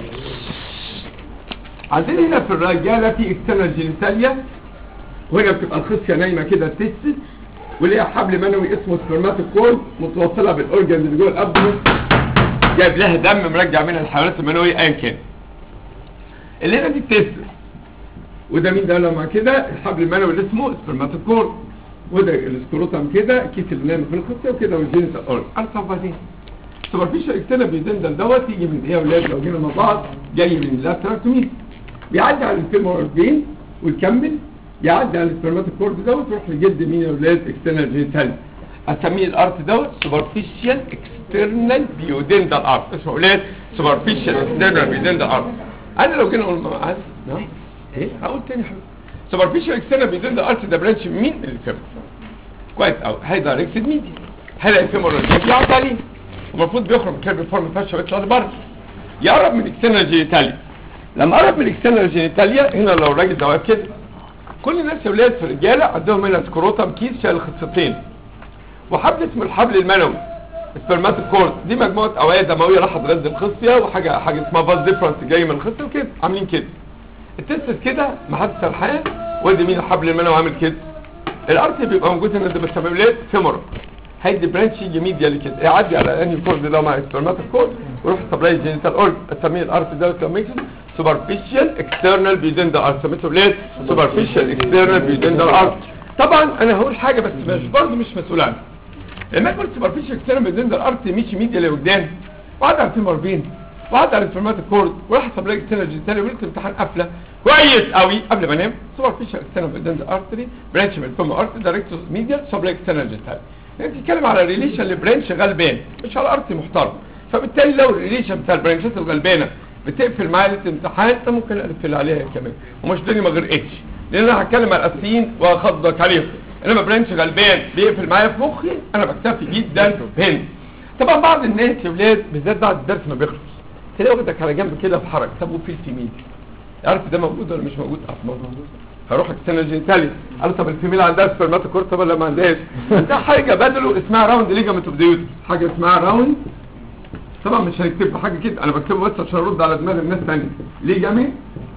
S1: عندنا هنا في الرجالة في اكسترنال جينيتاليا وهنا بتبقى الخصية نايمة كده تستس وليها حبل منوي اسمه سبرماتوكول متوصلة بالاورجن اللي جوه الابدومن جايب لها دم مرجع منها الحيوانات المنوية ايا كان اللي هنا دي التستس وده مين ده لما كده الحبل المنوي اللي اسمه سبرماتوكول وده السكروتم كده كيس اللي نايم في الخصيه وكده والجينيتال اورج ارسم بعدين سوبرفيشال اكسترنال بيدندل دوت يجي من ايه يا اولاد لو جينا مع بعض جاي من اللاتراكتومي بيعدي على الفيمور فين ويكمل يعدي على السبرماتوكورد دوت يروح لجلد مين يا اولاد اكسترنال جينيتال اسميه الارت دوت سوبرفيشال اكسترنال بيودندل ارت اسمه اولاد سوبرفيشال اكسترنال بيودندل ارت انا لو جينا قلنا معاذ نعم ايه هقول تاني يا حبيبي سوبرفيشال اكسترنال بيدل ارت ده برانش من مين الفيمور كويس قوي هاي دايركتد ميديا هلاقي الفيمور اللي بيقعد عليه المفروض بيخرج من كيرب فورم فاشا ويطلع لبره يقرب من اكسترنال جينيتاليا لما قرب من اكسترنال جينيتاليا هنا لو الراجل ده واقف كده كل الناس يا ولاد في الرجاله عندهم هنا سكروتم كيس شايل خصتين وحبل اسمه الحبل المنوي سبرماتوكورد دي مجموعه اوعيه دمويه راحت تغذي الخصيه وحاجه حاجه اسمها باز ديفرنس جاي من الخصيه وكده عاملين كده التستس كده ما حدش سرحان وادي مين الحبل المنوي عامل كده الارت بيبقى موجود هنا ده بسميه ولاد فيمورال هيدي برانش يجي ميديا كده يعدي على انهي كورد ده مع سبرماتوكورد ويروح سبلاي جينيتال اورج اسميه الارت ده لو ميكس سوبرفيشال اكسترنال بيدندل ارت سميته ولاد سوبرفيشال اكسترنال بيدندل ارت طبعا انا هقول حاجه بس مش برضه مش مسؤول عنها لما اقول سوبرفيشال اكسترنال بيدندل ارت مشي ميديا لقدام وقعد على الفيمور فين وقعد على السبرماتوكورد وراح سبلاي اكسترنال جينيتال ولقيت امتحان قفله كويس قوي قبل ما انام سوبرفيشال اكسترنال بيدندل ارتري برانش من الفيمور ارت دايركتوس ميديا سبلاي اكسترنال جينيتال انت بتتكلم على ريليشن لبرانش غلبان مش على ارض محترم فبالتالي لو الريليشن بتاع البرانشات الغلبانه بتقفل معايا ليله امتحان انا ممكن اقفل عليها كمان ومش دني ما غير اتش لان انا هتكلم على الاساسيين واخضك عليهم انما برانش غلبان بيقفل معايا في مخي انا بكتفي جدا هنا طبعا بعض الناس يا ولاد بالذات بعد الدرس ما بيخلص تلاقي واخدك على جنب كده في حركه طب وفي الفيميل عارف ده موجود ولا مش موجود اه موجود هروح اكسترنال جينيتالي قال طب الفيميل عندها سبرماتوكور طب ولا ما عندهاش ده حاجه بدله اسمها راوند ليجامنت اوف ذا حاجه اسمها راوند طبعا مش هنكتب له حاجه كده انا بكتبه بس عشان ارد على دماغ الناس ثانيه ليجامنت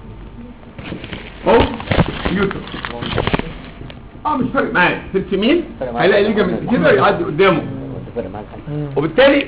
S1: اوف يوتر اه مش فارق معايا في الفيميل هيلاقي ليجامنت كده يعدي قدامه وبالتالي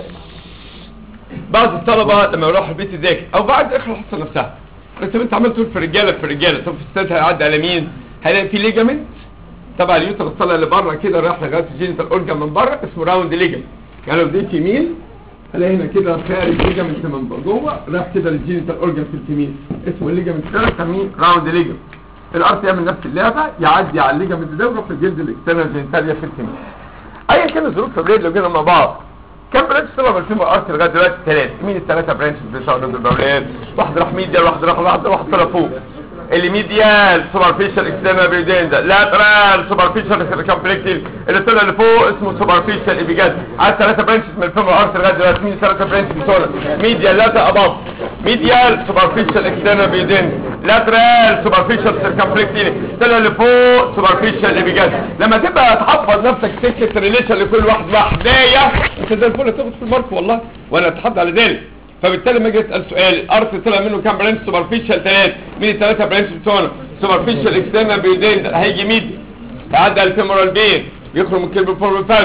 S1: بعض الطلبه لما يروح البيت يذاكر او بعد اخر الحصه نفسها انت انت عمال تقول في رجاله في رجاله طب في الستات هيعدي على مين هيلاقي في ليجامنت تبع اليوتر الطلع اللي بره كده رايح لغايه الجينيتال اورجان من بره اسمه راوند ليجامنت يعني لو دي فيميل هلاقي هنا كده خارج ليجامنت من جوه رايح كده للجينيتال اورجان في الفيميل اسمه الليجامنت ده بنسميه راوند ليجامنت الارت يعمل نفس اللعبه يعدي على الليجامنت ده ويروح للجلد الاكسترنال جينيتاليا في الفيميل ايا كان الظروف في لو جينا مع بعض كم برانش طلع من الفيمور ارت لغايه دلوقتي ثلاثه مين الثلاثه برانشز بتوع البولاد واحد راح ميديال واحد راح واحد واحد طلع فوق اللي ميديال سوبرفيشال اكسترنال بيدندا لاترال سوبرفيشال سيركمفلكتيف اللي طلع لفوق اسمه سوبرفيشال ايبيجاز عايز ثلاثه برانشز من الفيمور ارت لغايه دلوقتي مين الثلاثه برانشز بتوع ميديال لاتا اباف ميديال سوبرفيشال اكسترنال بيدندا لاترال سوبرفيشال سيركمفلكتيف طلع لفوق سوبرفيشال ايبيجاز لما تبقى تحفظ نفسك سكه ريليشن لكل واحد وحدايه انت زي الفل هتاخد في المارك والله وانا اتحدى على ذلك فبالتالي لما اجي اسال سؤال الارت طلع منه كام برانش سوبرفيشال ثلاث مين الثلاثه برانش بتوعنا سوبرفيشال اكسترنال بيدين هيجي ميد يعدي على الفيمورال بين يخرج من كلمه فورم فالس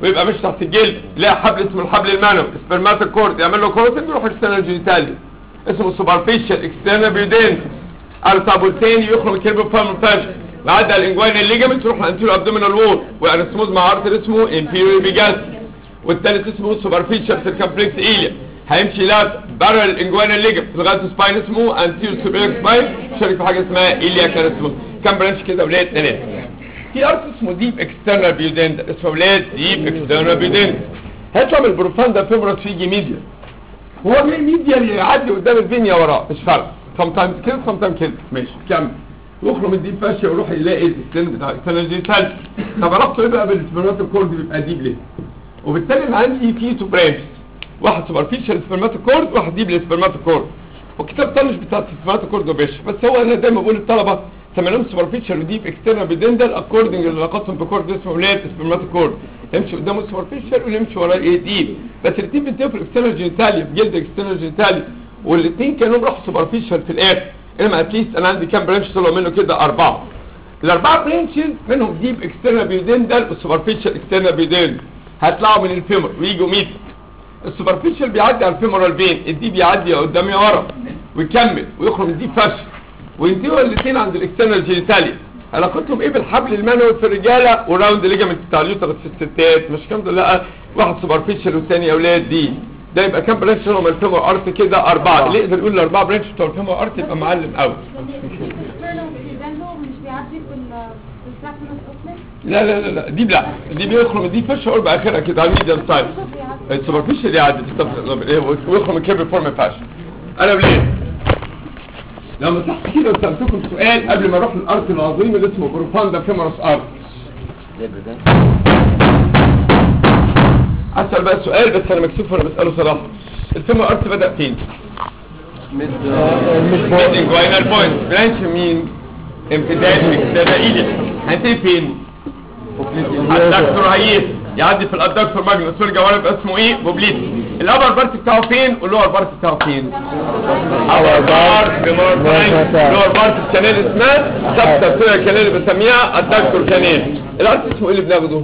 S1: ويبقى مش تحت الجلد لا حبل اسمه الحبل المنوي سبرماتوكورد يعمل له كروسنج يروح اكسترنال جينيتاليا اسمه سوبرفيشال اكسترنال بيودين على طب والتاني يخرج الكيرب فارم فاش بعد الانجوين الليجمنت يروح الانتيرو ابدومينال وول وانسموز مع ارتر اسمه انفيريور بيجاس والتالت اسمه سوبرفيشال سيركمفلكس ايليا هيمشي لا بره الانجوين الليجمنت لغايه سباين اسمه انتيرو سوبيريور سباين شارك في حاجه اسمها ايليا كارسموس كام برانش كده ولاد ثلاثه في ارت اسمه ديب اكسترنال بيودين اسمه ولاد ديب اكسترنال بيودين هيطلع من البروفاندا فيبرس فيجي ميديا هو جاي ميديا اللي يعدي قدام الدنيا وراه مش فارق sometimes كده sometimes كده ماشي كمل يخرج من الديب فاشيا ويروح يلاقي السن بتاع الاكسترنال جينيتال طب علاقته ايه بقى بالسبرماتوكورد بيبقى ديب ليه وبالتالي انا عندي في تو برانش واحد سوبرفيشال سبرماتوكورد واحد ديب للسبرماتوكورد والكتاب طنش بتاع السبرماتوكورد وبش بس هو انا دايما بقول للطلبه سميناهم سوبرفيشال وديب اكسترنال بيدندل اكوردنج لعلاقتهم بكورد اسمه ولاد سبرماتوكورد يمشي قدامه سوبرفيشال ويمشي وراه ايه ديب بس الاثنين بينتهوا في الاكسترنال جينيتاليا في جلد اكسترنال جينيتاليا والاثنين كانوا راحوا سوبرفيشال في الاخر انما اتليست انا عندي كام برانش طلعوا منه كده اربعه الاربعه برانشز منهم ديب اكسترنال بيدندل والسوبرفيشال اكسترنال بيدندل هيطلعوا من الفيمر ويجوا ميت السوبرفيشال بيعدي على الفيمورال فين الديب يعدي قدامي ورا ويكمل ويخرج الديب فش وينتهوا الاثنين عند الاكسترنال جينيتاليا علاقتهم ايه بالحبل المنوي في الرجاله والراوند ليجامنت بتاع اليوترس في الستات مش كام دول لا واحد سوبرفيشال والثاني يا اولاد دي ده يبقى كام برانش هم الفيمور ارت كده اربعه اللي يقدر يقول الاربعه برانش بتوع الفيمور ارت يبقى معلم قوي
S3: مش بيعدي في ال في الساكنس اوفلت
S1: لا لا لا لا دي لا دي بيخرج دي فش قرب اخرها كده على الميديم سايز السوبرفيشال يعدي في الصف ويخرج من كيرف فورم فاش انا بليه لو مسحت كده وسالتكم سؤال قبل ما اروح للارت العظيم اللي اسمه بروفاندا فيمورس ارت اسال بقى سؤال بس انا مكسوف وانا بساله صراحه الفيمور ارت بدا فين؟ ميد انجوينال بوينت برانش مين؟ امتداد امتداد ايدك هنتهي فين؟ الدكتور هيس يعدي في الادكتور ماجنس والجوانب اسمه ايه بوبليت الابر بارت بتاعه فين واللور بارت بتاعه فين ابر بارت بمار اللور بارت الكنال اسمها ثابته كنال اللي بنسميها الدكتور كنال الارت اسمه ايه اللي بناخده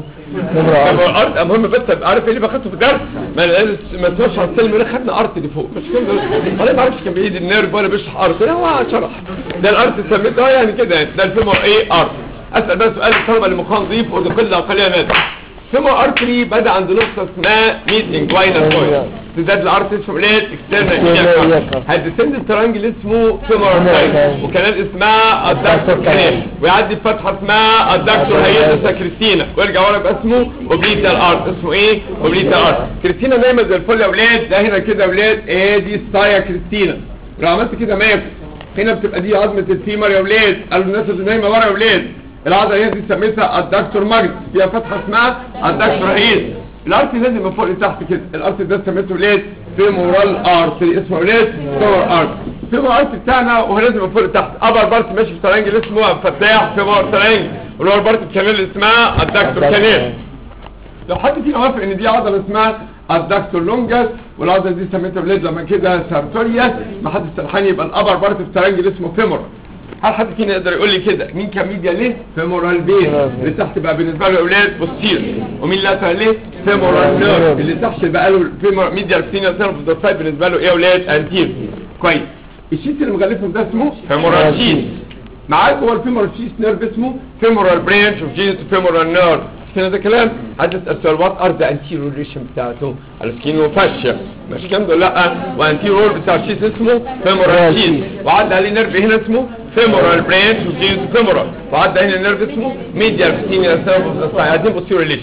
S1: ارت المهم بس ابقى عارف ايه اللي باخده في الدرس ما ما تسمعش على السلم اللي خدنا ارت اللي فوق مش كده ولا ما اعرفش كان بايد النيرف ولا بيشرح ارت لا هو شرح ده الارت سميته اه يعني كده ده الفيمور ايه ارت اسال بقى سؤال الطلبه اللي مخها نظيف ودخل اقليه نادر فيمور ارتري بدا عند نقطه اسمها ميد انجوينال بوينت امتداد الارت اسمه ليه اكسترنال هيدسند الترانجل اسمه فيمور ارتري وكانال اسمها الدكتور كانال ويعدي بفتحه اسمها الدكتور هيدسا كريستينا ويرجع ورا يبقى اسمه اوبليتا الارت اسمه ايه اوبليتا الارت كريستينا نايمه زي الفل يا اولاد ده هنا كده يا اولاد ايه دي ستايا كريستينا لو عملت كده ماف هنا بتبقى دي عظمه الفيمر يا اولاد قالوا الناس اللي نايمه ورا يا اولاد العضله دي سميتها الدكتور ماجنس فيها فتحه اسمها الدكتور هيد الارت نازل من فوق لتحت كده الارت ده سميته ليه فيمورال ارت اسمه ليه فيمور ارت فيمور ارت بتاعنا وهو نازل من فوق لتحت ابر بارت ماشي في ترانجل اسمه فتاح فيمور ترانجل واللور بارت الكانال اسمها الدكتور كانال لو حد فينا وافق ان دي عضله اسمها الدكتور لونجاس والعضله دي سميتها بليد لما كده سارتورياس ما حدش سرحان يبقى الابر بارت في ترانجل اسمه فيمور هل حد فينا يقدر يقول لي كده مين كان ميديا ليه فيمورال بين اللي تحت بقى بالنسبه له اولاد بوستير ومين لاتر ليه فيمورال نيرف اللي تحت بقى له فيمور ميديا سينيور سيرف دوسايد بالنسبه له ايه اولاد انتير كويس الشيت اللي مغلفهم ده اسمه فيمورال شيت معاه جوه الفيمورال شيت نيرف اسمه فيمورال برانش اوف جينيت فيمورال نيرف كده ده كلام حد يسال سؤال وات ار ذا انتيريور ريليشن بتاعته على سكين وفاشيا مش كام دول لا وانتيريور بتاع الشيت اسمه فيمورال شيت وعدى عليه نيرف هنا اسمه فيمورال برانش وجينز فيمورال وعدى هنا النيرف اسمه ميديال سينيور سيرف اوف ذا عايزين بوستيريور ريليشن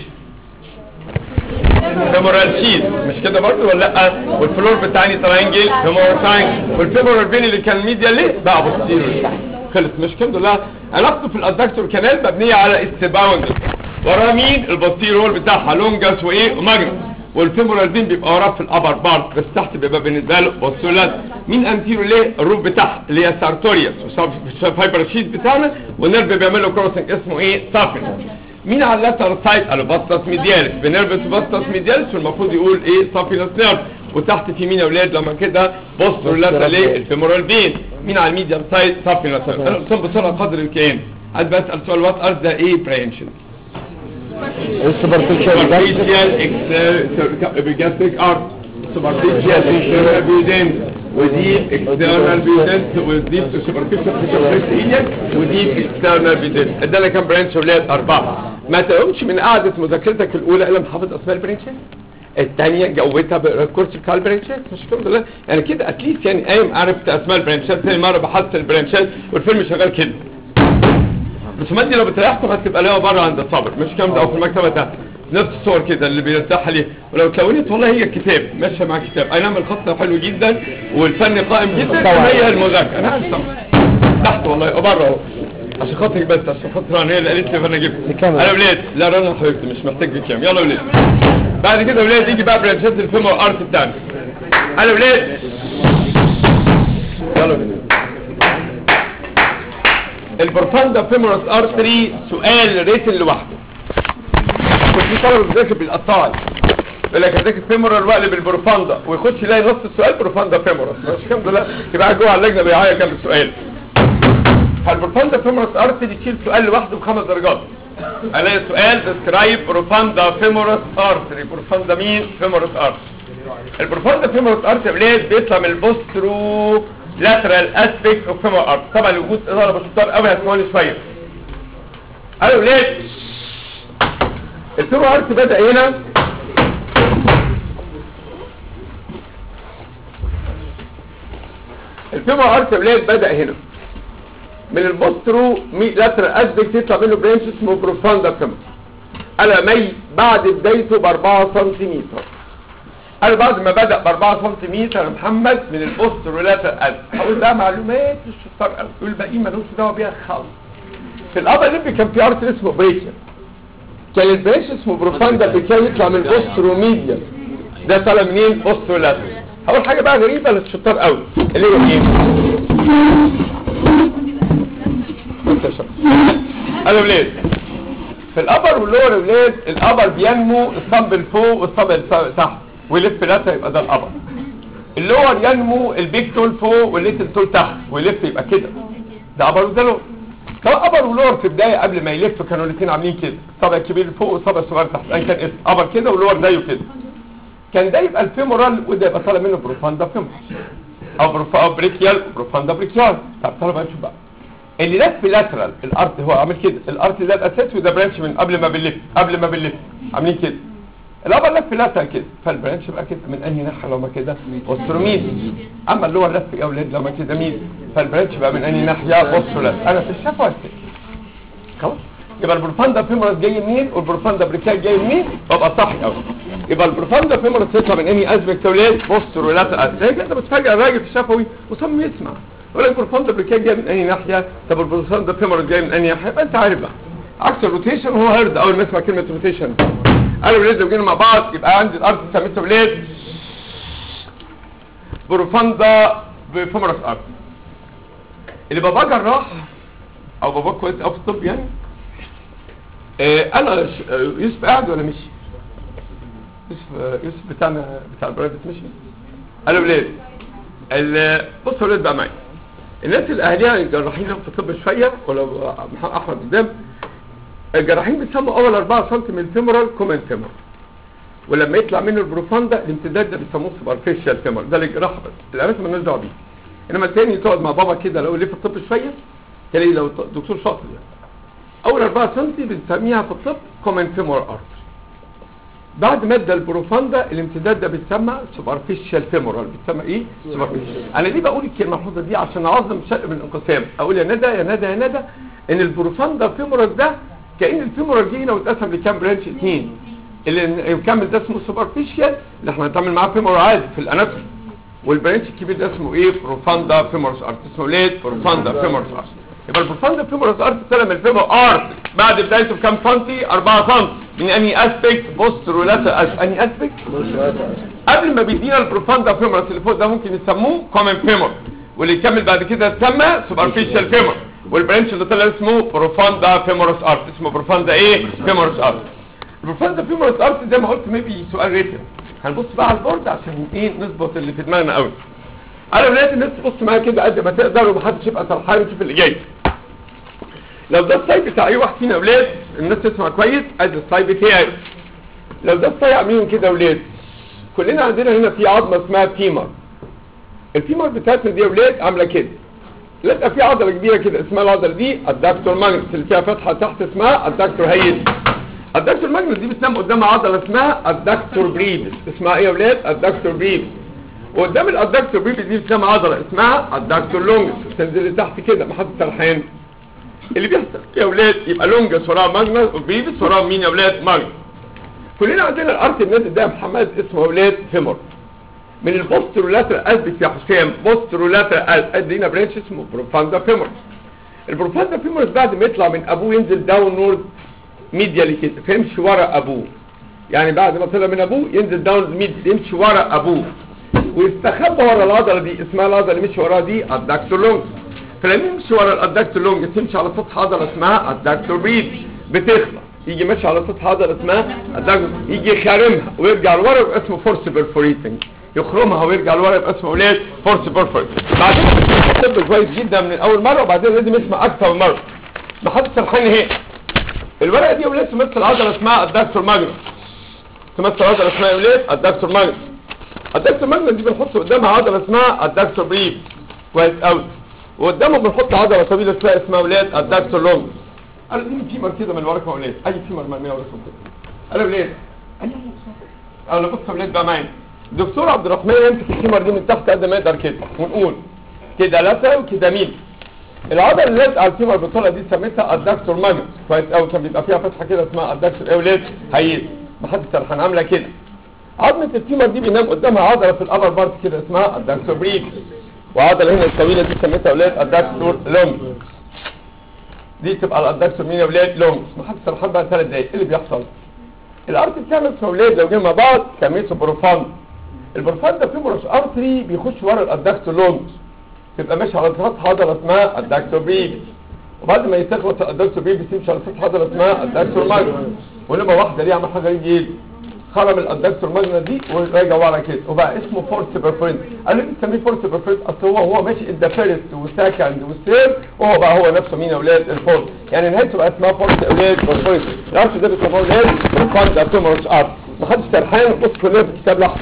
S1: فيمورال شيت مش كده برضه ولا لا والفلور بتاعي ترانجل فيمورال ترانجل والفيمورال بين اللي كان ميديال ليه بقى بوستيريور خلص مش كده لا علاقته في الادكتور كانال مبنيه على استباوند وراه مين البوستيريور بتاعها لونجاس وايه وماجنس والفيمورال فين بيبقى وراه في الابر بارت بس تحت بيبقى بالنسبه له بوستولات مين انتيرو ليه الروف بتاعها اللي هي سارتوريوس فايبر شيت بتاعنا والنيرف بيعمل له كروسنج اسمه ايه سافن مين على اللاتر سايد قالوا باستاس ميديالس بنيرف باستاس ميديالس والمفروض يقول ايه سافينس نيرف وتحت في مين يا اولاد لما كده بوستولات ليه الفيمورال فين مين على الميديم سايد سافينس نيرف انا قلت بسرعه قدر الامكان عايز بسال سؤال وات ار ذا ايه برانشز
S2: السوبرفيشال
S1: superficial external epigastric arch superficial external evidence وديب external evidence وديب superficial superficial وديب external evidence ادانا كام برانش ولاد اربعه ما تقومش من قعده مذاكرتك الاولى الا محافظ اسماء البرانشات الثانيه جوتها بالكورس بتاع البرانشات مش الحمد لله يعني كده اتليست يعني قايم عرفت اسماء البرانشات ثاني مره بحثت البرانشات والفيلم شغال كده الرسومات دي لو بتريحكم هتبقى لها بره عند الصبر مش كام ده او في المكتبه تحت نفس الصور كده اللي بيرتاح عليه ولو كونت والله هي كتاب ماشيه مع كتاب اي نعم الخط حلو جدا والفن قائم جدا وهي المذاكره انا عارف طبعا تحت والله بره اهو عشان خاطرك بس عشان خاطر انا هي اللي قالت لي فانا جبت
S2: بكام؟
S1: انا يا ولاد لا رنا حبيبتي مش محتاج بكام يلا يا ولاد بعد كده يا ولاد يجي بقى برانشات الفيلم والارت بتاعنا انا يا ولاد يلا يا ولاد البروفاندا فيمورس ارتري سؤال ريتن لوحده كنت في طلبه بتذاكر بالقطاعي يقول لك هذاك فيمورال واقلب البروفاندا ويخش يلاقي نص السؤال بروفاندا فيمورس مش الحمد لله يبقى قاعد جوه على اللجنه بيعيط جنب السؤال فالبروفاندا فيمورس ارتري تشيل سؤال لوحده بخمس درجات الاقي سؤال ديسكرايب بروفاندا فيمورس ارتري بروفاندا مين فيمورس ارتري البروفاندا فيمورس ارتري ولاد بيطلع من البوسترو لاترال اسبيكت اوف فيمور ارت طبعا وجود اداره بشطار قوي هتسمعوني شويه قالوا يا ولاد الفيمور ارت بدا هنا الفيمور ارت يا ولاد بدا هنا من البوسترو مي لاترال اسبيكت يطلع منه برانش اسمه بروفاندا فيمور انا مي بعد بدايته ب 4 سنتيمتر انا بعد ما بدا ب 4 سنتيمتر يا محمد من البوسترو لاترال اسبيكت هقول بقى معلومات الشطار قوي يقول الباقيين مالوش دعوه بيها خالص في الابر ليمبي كان في ارت اسمه بريشن كان البريش اسمه بروفاندا بيكان يطلع من البوسترو ميديا ده طالع منين بوسترو لاترال اول حاجه بقى غريبه للشطار قوي اللي هي ايه انا ولاد في الابر واللور يا ولاد الابر بينمو الصب لفوق والصب تحت ويلف لاتر يبقى ده الابر اللور ينمو البيك تول فوق والليتل تول تحت ويلف يبقى كده ده ابر وده لور سواء ابر ولور في بدايه قبل ما يلف كانوا الاثنين عاملين كده الصبع الكبير فوق والصبع الصغير تحت ايا كان اسم ابر كده ولور زيه كده كان ده يبقى الفيمورال وده يبقى طالع منه بروفاندا فيمورال او بروفا أو بريكيال بروفاندا بريكيال طب تعالوا بقى نشوف بقى اللي لف لاترال الارت هو عامل كده الارت ده الاساس وده برانش من قبل ما بنلف قبل ما بنلف عاملين كده الابر لف لاترال كده فالبرانش بقى كده من انهي ناحيه لو ما كده بوستروميد اما اللي هو لف يا اولاد لو ما كده مين فالبرانش بقى من انهي ناحيه بوسترولات انا في الشفوه كده خلاص يبقى البروفاندا فيمورس جاي منين والبروفاندا بريكال جاي منين ببقى صح قوي يبقى البروفاندا فيمورس يطلع من انهي اسبكت يا اولاد بوسترولات زي انت بتفاجئ الراجل في الشفوي وصمم يسمع يقول لك البروفاندا بريكال جاي من انهي ناحيه طب البروفاندا فيمورس جاي من انهي ناحيه يبقى انت عارف بقى عكس الروتيشن هو هرد اول ما اسمع كلمه روتيشن انا ولاد لو جينا مع بعض يبقى عندي الارض سميته ولاد بروفاندا بفيمورس ارض اللي بابا جراح او بابا كويس او في الطب يعني آه انا ش- آه، يوسف قاعد ولا مشي يوسف آه، يوسف بتاعنا بتاع البرايفت مشي انا ولاد ال- بصوا يا ولاد بقى معايا الناس اللي اهاليها جراحين في الطب شويه ولا محمد احمد قدام الجراحين بيسموا اول 4 سم من الفيمورال كومن فيمور ولما يطلع منه البروفاندا الامتداد ده بيسموه سوبرفيشال فيمور ده الجراحه بس الاماكن مالناش دعوه بيه انما التاني تقعد مع بابا كده لو ليه في الطب شويه تلاقي لو ط- دكتور شاطر يعني اول 4 سم بنسميها في الطب كومن فيمور ارت بعد ما ادى البروفاندا الامتداد ده بيتسمى سوبرفيشال فيمورال بيتسمى ايه سوبرفيشال انا ليه بقول الكلمه المحفوظه دي عشان اعظم الشرق من الانقسام اقول يا ندى يا ندى يا ندى ان البروفاندا فيمورال ده كان الفيمورال جه هنا واتقسم لكام برانش اثنين اللي يكمل ده اسمه سوبرفيشال اللي احنا هنتعامل معاه فيمورال عادي في الاناتومي والبرانش الكبير ده اسمه ايه بروفاندا فيمورس ارت اسمه ليه بروفاندا فيمورس ارت يبقى البروفاندا فيمورس ارت طلع من الفيمور ارت بعد بدايته بكام سنتي 4 سم من اني اسبكت بوسترولاتر اني اسبكت قبل ما بيدينا البروفاندا فيمورس اللي فوق ده ممكن يسموه كومن فيمور واللي يكمل بعد كده يتسمى سوبرفيشال فيمور والبرانش اللي طلع اسمه بروفاندا فيمورس ارت اسمه بروفاندا ايه فيمورس ارت البروفاندا فيمورس ارت زي ما قلت ميبي سؤال ريتم هنبص بقى على البورد عشان ايه نظبط اللي في دماغنا قوي انا ولاد الناس تبص معايا كده قد ما تقدر ومحدش يبقى سرحان يشوف اللي جاي لو ده الساي بتاع اي واحد فينا يا ولاد الناس تسمع كويس ادي الساي بتاعي لو ده الساي عاملين كده يا ولاد كلنا عندنا هنا في عظمه اسمها فيمر الفيمر بتاعتنا دي يا ولاد عامله كده لقى في عضله كبيره كده اسمها العضله دي الدكتور ماجنس اللي فيها فتحه تحت اسمها الدكتور هيل الدكتور ماجنس دي بتنام قدامها عضله اسمها الدكتور بريفس اسمها ايه يا ولاد الدكتور بريفس وقدام الادكتور بريفس دي بتنام عضله اسمها الدكتور لونجس تنزل لتحت كده محطه سرحان اللي بيحصل يا ولاد يبقى لونجس وراه ماجنس وبريفس وراه مين يا ولاد ماجنس كلنا عندنا الارت النادي ده يا محمد اسمه يا ولاد فيمور من البوسترولاتر قلبك يا حسام بوسترولاتر قلب ادينا برانش اسمه بروفاندا فيمور البروفاندا فيمور بعد ما يطلع من ابوه ينزل داون نورد ميديالي كده فيمشي ورا ابوه يعني بعد ما طلع من ابوه ينزل داون ميد يمشي ورا ابوه ويستخبى ورا العضله دي اسمها العضله اللي مشي وراها دي الدكتور لونج فلما يمشي ورا الادكتور لونج تمشي على سطح عضله اسمها الدكتور بريد بتخلع يجي ماشي على سطح عضله اسمها الدكتور يجي خارمها ويرجع لورا يبقى اسمه فورس بيرفوريتنج يخرمها ويرجع لورا يبقى اسمه اولاد فورس بيرفوريتنج بعدين الطب كويس جدا من اول مره وبعدين لازم يسمع اكثر من مره ما حدش سرحان اهي الورقه دي يا ولاد تمثل عضله اسمها الدكتور ماجنس تمثل عضله اسمها يا ولاد الدكتور ماجنس الدكتور ماجنس دي بنحط قدامها عضله اسمها الدكتور بريف كويس قوي وقدامه بنحط عضله طويله شويه اسمها ولاد الدكتور لونج قال لي فيمر كده من وراك يا ولاد اي فيمر مرميه وراك كده قال له ولاد قال له بص يا ولاد بقى معايا الدكتور عبد الرحمن يمسك الفيمر دي من تحت قد ما يقدر كده ونقول كده لاتر وكده مين العضله اللي لازقه على الفيمر بالطريقه دي سميتها الدكتور ماجنس كويس قوي كان بيبقى فيها فتحه كده اسمها الدكتور ايه ولاد هيئ ما حدش سرحان عامله كده عظمه الفيمر دي بينام قدامها عضله في الابر بارت كده اسمها الدكتور بريف وعضله هنا الطويله دي سميتها اولاد الدكتور لونج دي تبقى الدكتور مين يا اولاد لونج ما حدش سرحان بقى ثلاث دقايق ايه اللي بيحصل الارت بتعمل في اولاد لو جه مع بعض سميته بروفاند البروفاند ده فيمورس ارتري بيخش ورا الدكتور لونج تبقى ماشي على سطح عضله اسمها الدكتور بريف وبعد ما يتخلص الدكتور بريف يمشي على سطح عضله اسمها الدكتور ماجنس ولما واحده ليه عمل حاجه يجي خرم الادكتور ماجنا دي وراجع ورا كده وبقى اسمه فورس بيرفورنت قالوا لي بنسميه فورس بيرفورنت اصل هو هو ماشي ان ذا فيرست وسكند وثيرد وهو بقى هو نفسه مين يا اولاد الفورس يعني نهايته بقى اسمها فورس اولاد بيرفورنت الارش ده بيسموه اولاد الفورس ابتومرس ارت ما حدش سرحان بص كلنا في الكتاب لحظه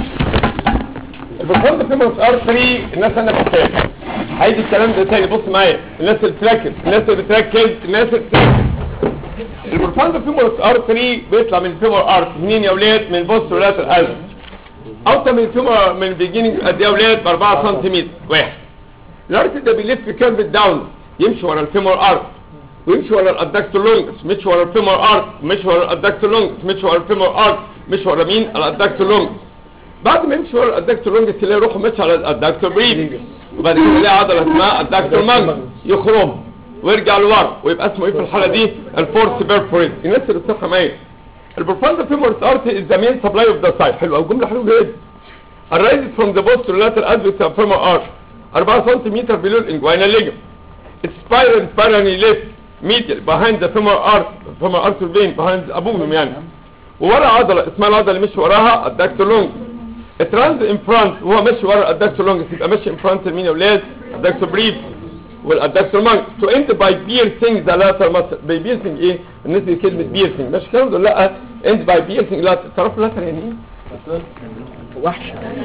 S1: البرفورمانس فيمورس ار 3 الناس انا بتفهم عايز الكلام ده تاني بص معايا الناس اللي بتركز الناس اللي بتركز الناس اللي بتركز البروفاند فيمورس ار 3 بيطلع من الفيمور ارت منين يا اولاد من بوست ولاتر الف اوطى من الفيمور من البيجيننج قد ايه يا اولاد ب 4 سم واحد الارت ده بيلف كيرف داون يمشي ورا الفيمور ارت ويمشي ورا الادكتور لونجس مش ورا الفيمور ارت مش ورا الادكتور لونجس مش ورا الفيمور ارت مش ورا مين الادكتور لونجس بعد ما يمشي ورا الادكتور لونجس تلاقي روحه ماشي على الادكتور بريد وبعد كده يلاقي عضله اسمها الادكتور مانجس يخرم ويرجع لورا ويبقى اسمه ايه في الحاله دي الفورس بيرفوريت الناس اللي بتصحى معايا البروفاند فيمورس ارت از ذا مين سبلاي اوف ذا سايت حلوه جمله حلوه جدا arises from the posterolateral advent of femoral arch 4 cm below الانجوينال ligament it's spiral spirally left medial behind the femoral arch femoral arch vein behind the abdomen يعني وورا عضله اسمها العضله اللي مشي وراها الدكتور لونج اترانز ان فرونت وهو ماشي ورا الدكتور لونج يبقى ماشي ان فرونت مين يا اولاد الدكتور بريف والادكتور مانج تو اند باي بيرسينج ذا لاتر ماسل باي بيرسينج ايه بالنسبه لكلمه بيرسينج مش كلام ولا لا اند باي بيرسينج لا تعرفوا لاتر يعني ايه
S2: وحش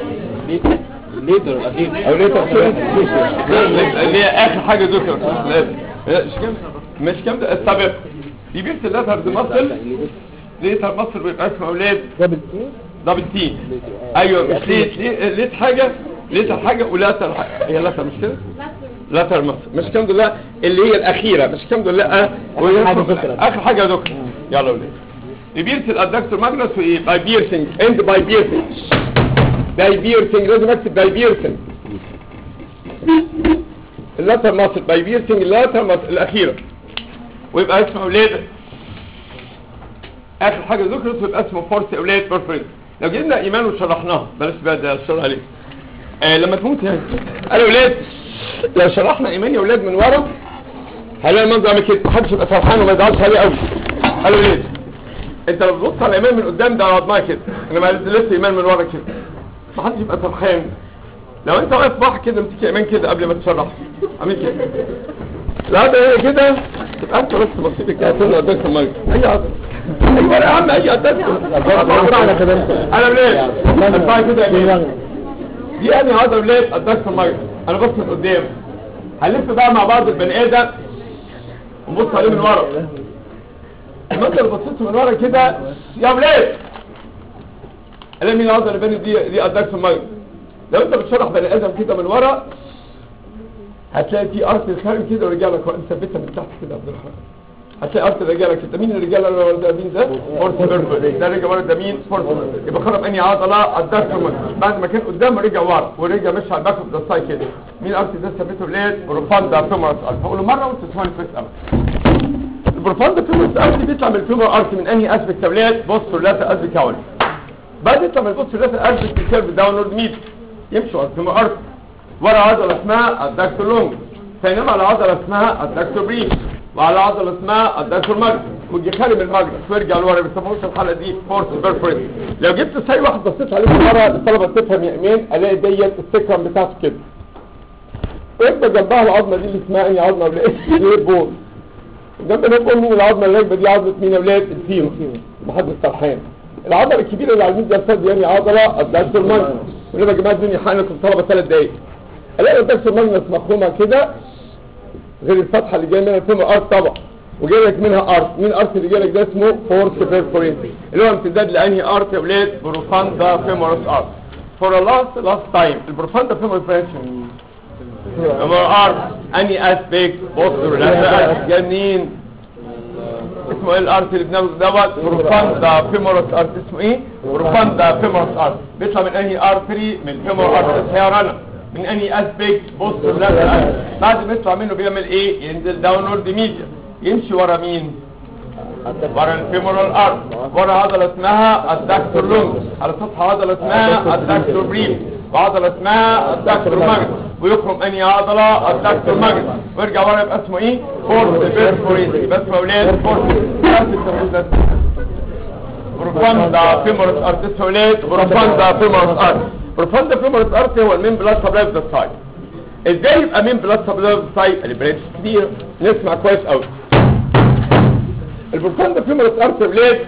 S2: ليدر الاخير
S1: او ليه تفسير اللي هي اخر حاجه ذكرت مش كام مش كام ده السابق دي بيرس اللاتر دي ماسل ليتر مصر بيبقى اسمه اولاد
S2: دبل ايه
S1: دبل تي ايوه مش ليت ليه- ليت حاجه ليتر حاجه ولاتر حاجه هي لاتر مش كده لاتر مصر مش كام دول لا اللي هي الاخيره مش كام دول لا وهي
S2: حاجة
S1: اسمه-
S2: ذكرت.
S1: اخر حاجه ذكر يلا ولاد بيرس الادكتور ماجنس وايه باي بيرسنج اند باي بيرسنج باي بيرسنج لازم اكتب باي بيرسنج اللاتر مصر باي بيرسنج اللاتر مصر الاخيره ويبقى اسمه اولاد اخر حاجه ذكرت ويبقى اسمه فورس اولاد بيرفرنت لو جبنا ايمان وشرحناها بلاش بقى ده الشرح عليه آه لما تموت يعني قال يا اولاد لو شرحنا ايمان يا اولاد من ورا هلاقي المنظر عامل كده محدش يبقى فرحان وما يزعلش عليه قوي قال يا اولاد انت لو بتبص على ايمان من قدام ده على عضمها كده انما لسه ايمان من ورا كده محدش يبقى فرحان لو انت واقف بحر كده امسك ايمان كده قبل ما تشرح عامل كده لا ده هي كده تبقى انت بس بصيت كده تقول له اداك الميه اي عضله ايوه يا عم اي اداك انا ليه ارفعي كده يا مين دي انهي عضله ليه اداك الميه انا بص من قدام هنلف بقى مع بعض البني ادم ونبص عليه من ورا لما انت لو بصيت من ورا كده يا ولاد الاقي مين العضله اللي بين دي دي اداك الميه لو انت بتشرح بني ادم كده من ورا هتلاقي في ارض خارج كده ورجالك مثبتها من تحت كده يا عبد الرحمن هتلاقي ارض رجالك انت مين الرجاله اللي ورا ده مين ده فورس بيرفكت ده رجع ورا ده مين فورس بيرفكت. يبقى خرب انهي عضله اداك بعد ما كان قدام رجع ورا ورجع مش على الباك اوف ذا سايد كده مين الارض ده ثبته ليه بروفاندا فيمورس ارض فقوله مره وانت تسمعني كويس قوي البروفاندا فيمورس ارض بيطلع من الفيمور ارض من انهي اسبكت تابلات بص لا اسبكت كاول بعد يطلع من البص لا اسبكت كيرف داونورد ميد يمشوا على الفيمور ارض ورا عضله اسمها الدكتور لونج بينما على عضله اسمها الدكتور بريف وعلى عضله اسمها الدكتور ماجنس ويجي خارج الماجنس ويرجع لورا بيسموش الحلقه دي فورس بيرفوريت لو جبت ساي واحد بصيت عليه من ورا الطلبه تفهم يمين الاقي ديت السكرم بتاعته كده ويبقى جنبها العظمه دي اللي اسمها ايه عظمه ولا ايه ليه بون جنب الهيب مين العظمه اللي راكبه دي عظمه مين يا ولاد الفيمو محدث سرحان العضله الكبيره اللي على اليمين دي الفرد يعني عضله الدكتور ماجنس ولما يا جماعه الدنيا حقنكم طلبه ثلاث دقايق الاقي الدكتور ماجنس مخرومه كده غير الفتحه اللي جايه منها فيما ارت طبعا وجاي لك منها ارت مين ارت اللي جاي لك ده اسمه فورس بيرفورينتي اللي هو امتداد لانهي ارت يا ولاد بروفاندا فيمورس ارت فور لاست لاست تايم البروفاندا فيمورس برانشن فيمور ارت اني اسبيكت بوستر لا جاي منين اسمه ايه الارت اللي بناخده دوت بروفاندا فيمورس ارت اسمه ايه بروفاندا فيمورس ارت بيطلع من انهي ارتري من فيمور ارت هي رنا من انهي اسبيكت بوستر لا بعد ما يطلع منه بيعمل ايه ينزل داونورد ميديا يمشي ورا مين ورا الفيمورال ارت ورا عضله اسمها الدكتور لونج على سطح عضله اسمها الدكتور بريف وعضله اسمها الدكتور ماجنس ويخرم انهي عضله الدكتور ماجنس ويرجع ورا يبقى اسمه ايه فورس بيرفوريتي بس يا اولاد فورس ارت التمرين ده بروفاندا فيمورس ارت اسمه اولاد بروفاندا فيمورس ارت بروفاندا فيمورس ارت هو المين بلاد سبلاي اوف ذا سايد ازاي يبقى مين بلاد سبلاي اوف ذا سايد البريدج كتير نسمع كويس قوي البروفاندا فيمورس ارت يا ولاد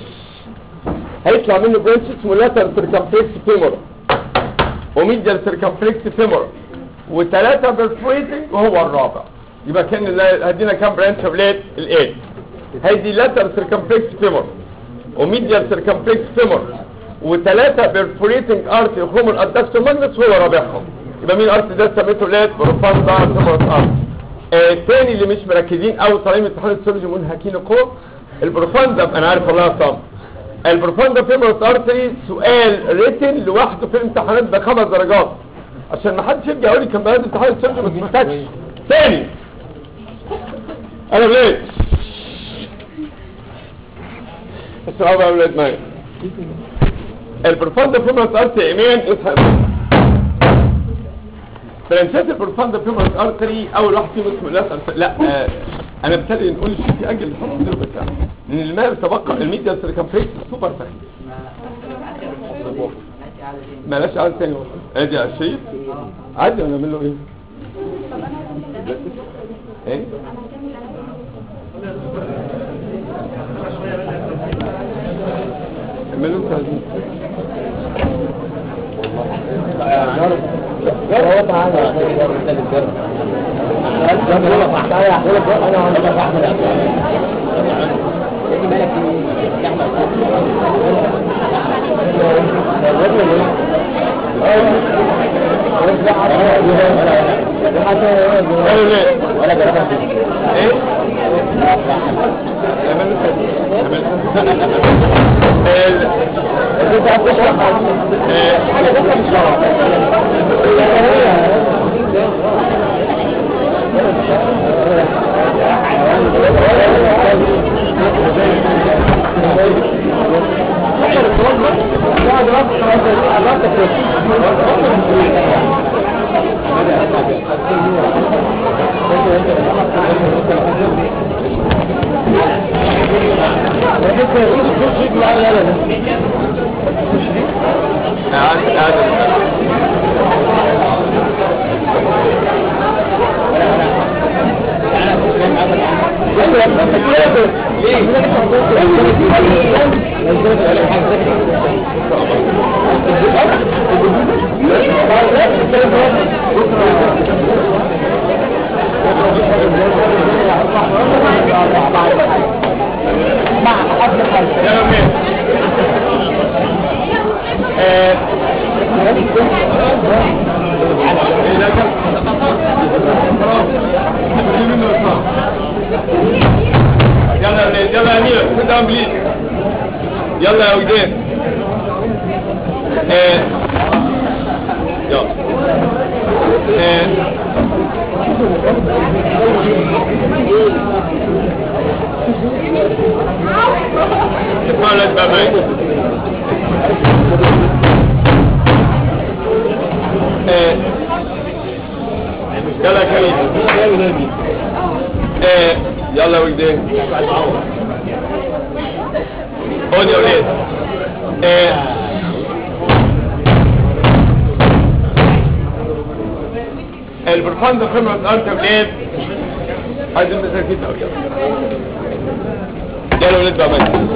S1: هيطلع منه برانش اسمه لاتر سيركمفلكس فيمور وميديال سيركمفلكس فيمور وثلاثه بيرفوريتنج وهو الرابع يبقى كان ال- هدينا كام برانش يا ولاد الايه هيدي لاتر سيركمفلكس فيمور وميديال سيركمفلكس فيمور وثلاثه بيرفوريتنج ارت يخرموا الادكتور ماجنس هو رابعهم يبقى مين الارت ده سميته ولاد بروفاندا فيمورس ارت آه، التاني اللي مش مركزين قوي طالعين من امتحان السيولوجي منهكين القوه البروفاندا انا عارف والله صم البروفاندا فيمورس ارتري سؤال ريتن لوحده في الامتحانات بخمس درجات عشان ما حدش يرجع يقول لي كان بهذا امتحان السيولوجي ما سمعتكش تاني انا ليه اسمعوا بقى يا ولاد معايا البروفاندا فيمورس ارتري ايمان اسمع فرنسات البروفاندا فيمورس ارتري اول واحد فيهم اسمه لا لا آه انا ابتدي نقول شو في اجل الحرف ده بتاع من الماء تبقى الميديا سيركمفلكس سوبر سهل مالهاش عدد تاني ادي يا شريف عادي انا اعمل له ايه ايه اعمل له انت عايزين. قالوا ليه ايه اعمل له اعمل قاعد قاعد يلا مين آه، إيه ده كده؟ في منه إصرار. يلا يا ولاد يلا يا أميرة sit down please يلا يا وجدان آه، يلا آه، اسمعوا الناس بقى معايا آه، يلا يا كريم آه، يلا يا وجدان خد يا ولاد آه، البرهان ده خمرة الأرض يا ولاد عايزين مساكين أوي يلا يا ولاد بقى معايا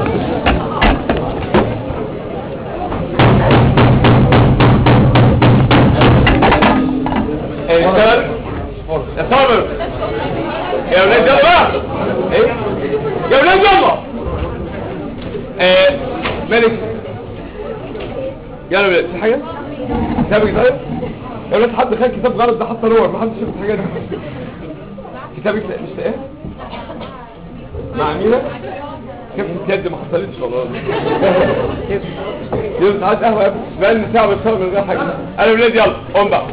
S1: اشتغل يا صابر يا ولاد يلا بقى ايه يا ولاد يلا آه، مالك يلا يا ولاد في حاجه كتابك طيب يا ولاد حد خد كتاب غلط ده حتى نور ما حدش شاف الحاجه دي كتابك لا- مش لاقيه مع مينا كيف يد ما حصلتش والله يوم ساعات قهوه يا ابني بقالنا ساعه بشتغل من غير حاجه انا يا ولاد يلا قوم بقى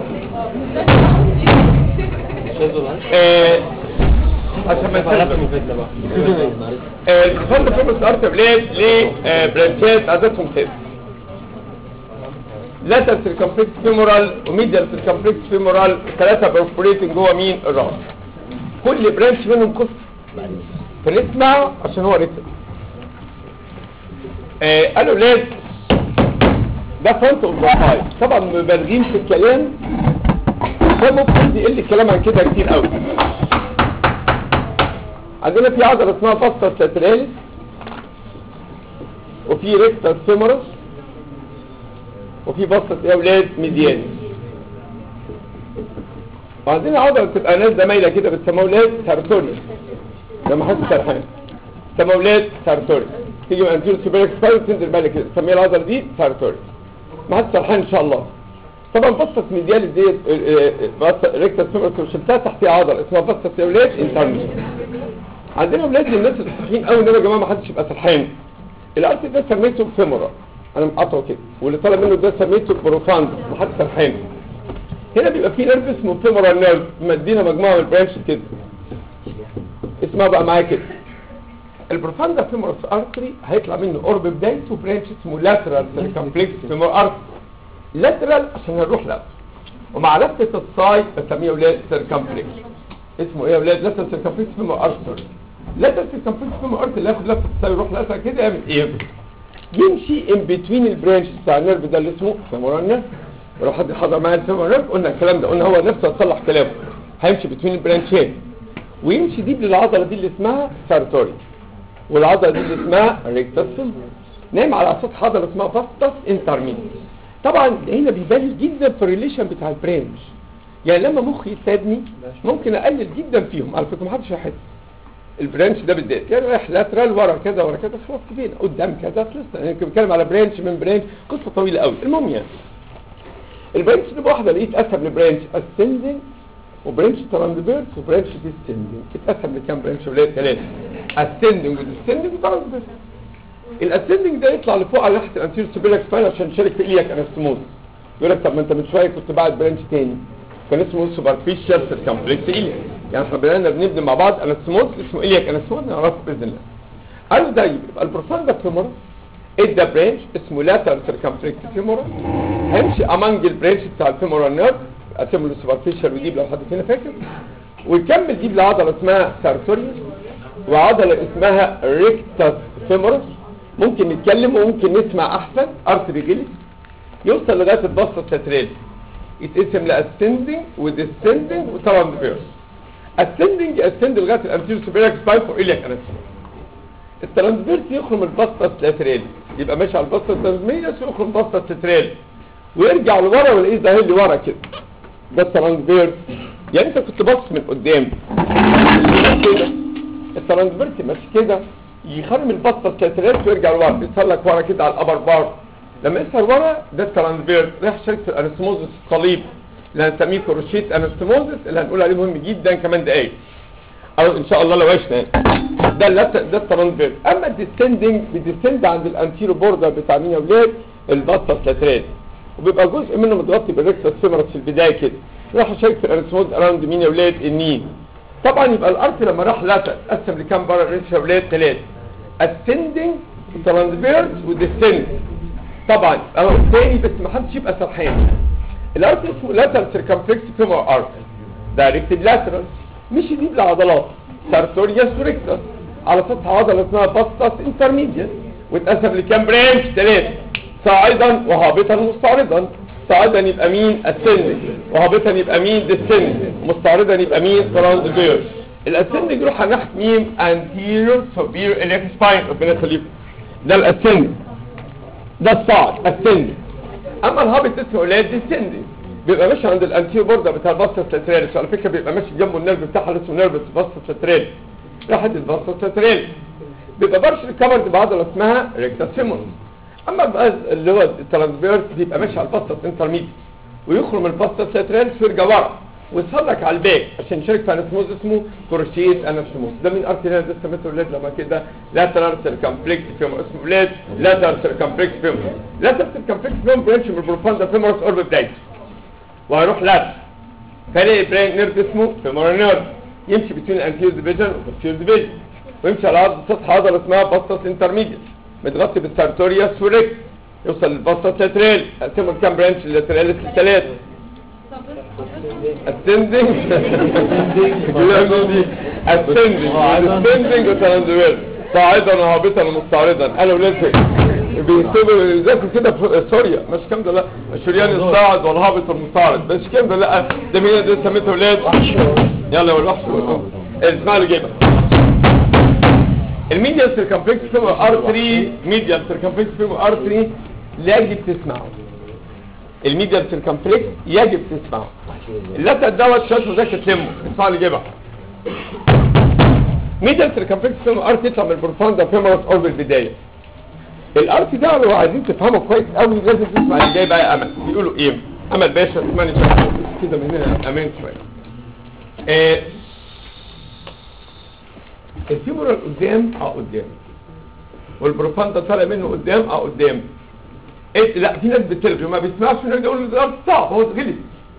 S1: آه، عشان ما نسيبش الفند فيموس ارت بلاد ليه آه، برانشات عددهم كده لاتر سيركمفلكس فيمورال وميديال سيركمفلكس فيمورال ثلاثة برفوريتنج جوه مين الراس كل برانش منهم قصة فنسمع عشان هو رتم آه قالوا لاد ده فرونت اوف ذا هاي طبعا مبالغين في الكلام فممكن يقل الكلام عن كده كتير قوي عندنا في عضلة اسمها باستا ساتراليس وفي ريكتاس فيمورس وفي باستا يا اولاد ميديانس وعندنا عضلة بتبقى ناس زمايلة كده بتسموها اولاد سارتوريوس لما حد سرحان بتسموها اولاد سارتوريوس تيجي من انتيرو سوبريك سبايس تنزل بالك كده تسميها العضلة دي سارتوريوس ما حد سرحان ان شاء الله طبعا باستا ميدياليس ديت ريكتاس فيمورس وشلتها تحتها عضلة اسمها باستا يا اولاد انترميديت عندنا ولاد الناس الصحيين قوي ان يا جماعه ما حدش يبقى سرحان الارت ده سميته فيمورا انا مقاطعه كده واللي طالع منه ده سميته بروفاند ما حدش سرحان هنا بيبقى في نيرف اسمه فيمورا نيرف مدينا مجموعه من البرانش كده اسمها بقى معايا كده البروفاند فيمورس ارتري هيطلع منه قرب بدايته برانش اسمه لاترال سيركمفلكس فيمور ارتري لاترال عشان هنروح لاترال ومع لفه السايد بسميه ولاد سيركمفلكس اسمه ايه يا ولاد لاترال سيركمفلكس فيمور ارتري لاترال سيركمفلكس فيمور ارتري اللي ياخد لفه السايد يروح لاترال كده يعمل ايه يمشي ان بتوين البرانش بتاع النيرف ده اللي اسمه فيمورال نيرف ولو حد حضر معايا الفيمورال نيرف قلنا الكلام ده قلنا هو نفسه هتصلح كلامه هيمشي بتوين البرانشين ويمشي دي للعضله دي اللي اسمها سارتوري والعضله دي اللي اسمها ريكتاس فيمور نايم على سطح عضله اسمها فاستس انترميديس طبعا هنا بيبالغ جدا في الريليشن بتاع البرانش يعني لما مخي يساعدني ممكن اقلل جدا فيهم على فكره محدش هيحس البرانش ده بالذات يعني رايح لاترال ورا كذا ورا كذا خلاص كفينا قدام كذا خلصنا يعني بتكلم على برانش من برانش قصه طويله قوي المهم يعني البرانش ده واحده لقيت اتقسم لبرانش اسندنج وبرانش ترانسفيرس وبرانش ديسندنج اتقسم لكام برانش ولا ثلاثه اسندنج وديسندنج وترانسفيرس الاسندنج ده يطلع لفوق على ناحيه الانتيريور سوبيريك سباين عشان يشارك في الياك انستموز يقول لك طب ما انت من شويه كنت بعد برانش تاني كان اسمه سوبرفيشال سيركمفلكس الياك يعني احنا بدانا بنبني مع بعض انستموز اسمه الياك انستموز نعرفه باذن الله قالوا ده يبقى البروفاندا فيمورا ادى برانش اسمه لاترال سيركمفلكس فيمورا هيمشي امانج البرانش بتاع الفيمورال نيرف قسم له سوبرفيشال وديب لو حد فينا فاكر ويكمل ديب لعضله اسمها سارتوريوس وعضله اسمها ريكتاس فيمورس ممكن نتكلم وممكن نسمع احسن ارتري جيلس يوصل لغايه البسطه الساترالي يتقسم لاسندنج وديسندنج وطبعا فيرس ascending ascend لغايه الانتيريور سوبيريور سباين فور الياك انستموز الترانسفيرس يخرم البسطة لاترال يبقى ماشي على البسطة الترانسميس يخرم البسطة لاترال ويرجع لورا ويلاقيه ظاهر لي ورا كده ده الترانسفيرس يعني انت كنت باصص من قدام كده الترانسفيرس ماشي كده يخرم البسطة لاترال ويرجع لورا يظهر لك ورا كده على الابر بار لما يظهر ورا ده الترانسفيرس رايح شركة الانستموزس الصليب اللي هنسميه كروشيت انستموزس اللي هنقول عليه مهم جدا كمان دقايق او ان شاء الله لو عشنا يعني. ده اللت... ده الترانسفيرس اما الديسندنج بيديسند عند الانتيرو بوردر بتاع مين يا ولاد الباستا لاترال وبيبقى جزء منه متغطي بالريكتس فيمورس في البدايه كده راح شايف الانسموز اراوند مين يا ولاد النين طبعا يبقى الارت لما راح لاتر قسم لكام بره ريتش يا ولاد ثلاثه ascending ترانسفيرس وديسند طبعا اهو تاني بس ما حدش يبقى سرحان الارت اسمه لاتر سيركمفلكس فيمور ارت دايركتد لاترال مش دي بالعضلات سارتوريوس وريكتس على سطح عضله اسمها باستس انترميديت واتقسم لكام برانش ثلاثه صاعدا وهابطا مستعرضا صاعدا يبقى مين اسندنج وهابطا يبقى مين ديسندنج مستعرضا يبقى مين ترانسفيرس الاسندنج يروح على ناحيه مين انتيريور سوبير اليك سباين ربنا يخليكم ده الاسندنج ده الصاعد اسندنج اما الهابط اسمه اولاد ديسندنج بيبقى ماشي عند الانتيريور بوردر بتاع الباستس لاتراليس على فكره بيبقى ماشي جنبه النيرف بتاعها اللي اسمه نيرف باستس لاتراليس راحت الباستس لاتراليس بيبقى برش ريكفرد بعضله اسمها ريكتاس فيمورس اما بقى اللي هو الترانسفيرس بيبقى ماشي على الباستس انترميديت ويخرم الباستس لاتراليس ويرجع ورا ويتسلق على الباك عشان يشارك في انستموز اسمه كروشيت انستموز ده من ارتينال ده سميته ولاد لما كده لاترال سيركمفلكس فيمور اسمه ولاد لاترال سيركمفلكس فيمور لاترال سيركمفلكس فيمور برانش من البروفاندا فيمورس اورب بدايته وهيروح لات فلاقي برين نيرف اسمه فيمور نيرف يمشي بين الانتيريور ديفيجن والبوستيريور ديفيجن ويمشي على عضله سطح عضله اسمها باستس انترميديت متغطي بالسارتوريوس والريكس يوصل للباستس لاترال قسموا الكام برانش اللاتراليس الثلاثه ascending ascending ascending وترانزفيرس صاعدا وهابطا ومستعرضا قالوا ليه بيكتبوا يذاكروا كده في سوريا مش كام ده لا الشريان الصاعد والهابط والمستعرض مش كام ده لا ده مين ده سميته ولاد يلا والوحش اسمع اللي جايبها الميديال سيركمفلكس فيمور ار 3 ميديال سيركمفلكس فيمور ار 3 يجب تسمعه الميديال سيركمفلكس يجب تسمعه اللاتر دوت شاشه ده تلمه اسمع اللي جايبها ميديال سيركمفلكس فيمور ار تطلع من البروفاندا فيمورس اورب البدايه الارت ده لو عايزين تفهمه كويس قوي لازم تسمع اللي جاي بقى يا امل بيقولوا ايه امل باشا اسمعني كده من هنا امان شويه آه الفيمورال قدام اه قدام والبروفاندا طالع منه قدام اه قدام إيه لا في ناس بتلغي ما بيسمعش انه يقول الارت صعب هو غلط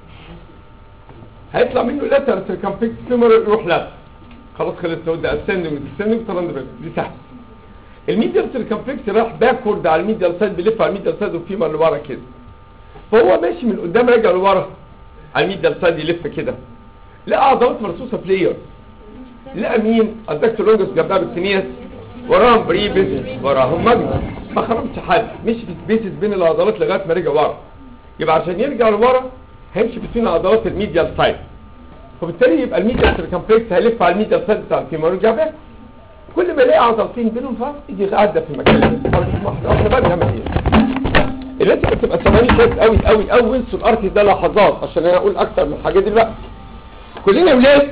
S1: هيطلع منه لاتر سيركمفلكس فيمورال يروح لا خلاص خلص لو ده اسندنج وديسندنج ترندبل دي سهله الميديال سيركمفلكس راح باكورد على الميديال سايد بيلف على الميديال سايد وفيمر لورا كده فهو ماشي من قدام راجع لورا على الميديال سايد يلف كده لقى عضلات مرصوصه بلاير لقى مين الدكتور لونجس جنبها بالسنيس وراهم بريبس وراهم ماجنس ما خرمش حد مشي في سبيسز بين العضلات لغايه ما رجع ورا يبقى عشان يرجع لورا هيمشي بين عضلات الميديال سايد فبالتالي يبقى الميديال سيركمفلكس هيلف على الميديال سايد بتاع الفيمر ويرجع باك كل ما يلاقي عضلتين بينهم فرق يجي يتعدى في المكان احنا بقى بنعمل ايه التي بتبقى ثواني كويس قوي قوي قوي وانسوا الارت ده لحظات عشان انا اقول اكتر من حاجه دلوقتي كلنا ولاد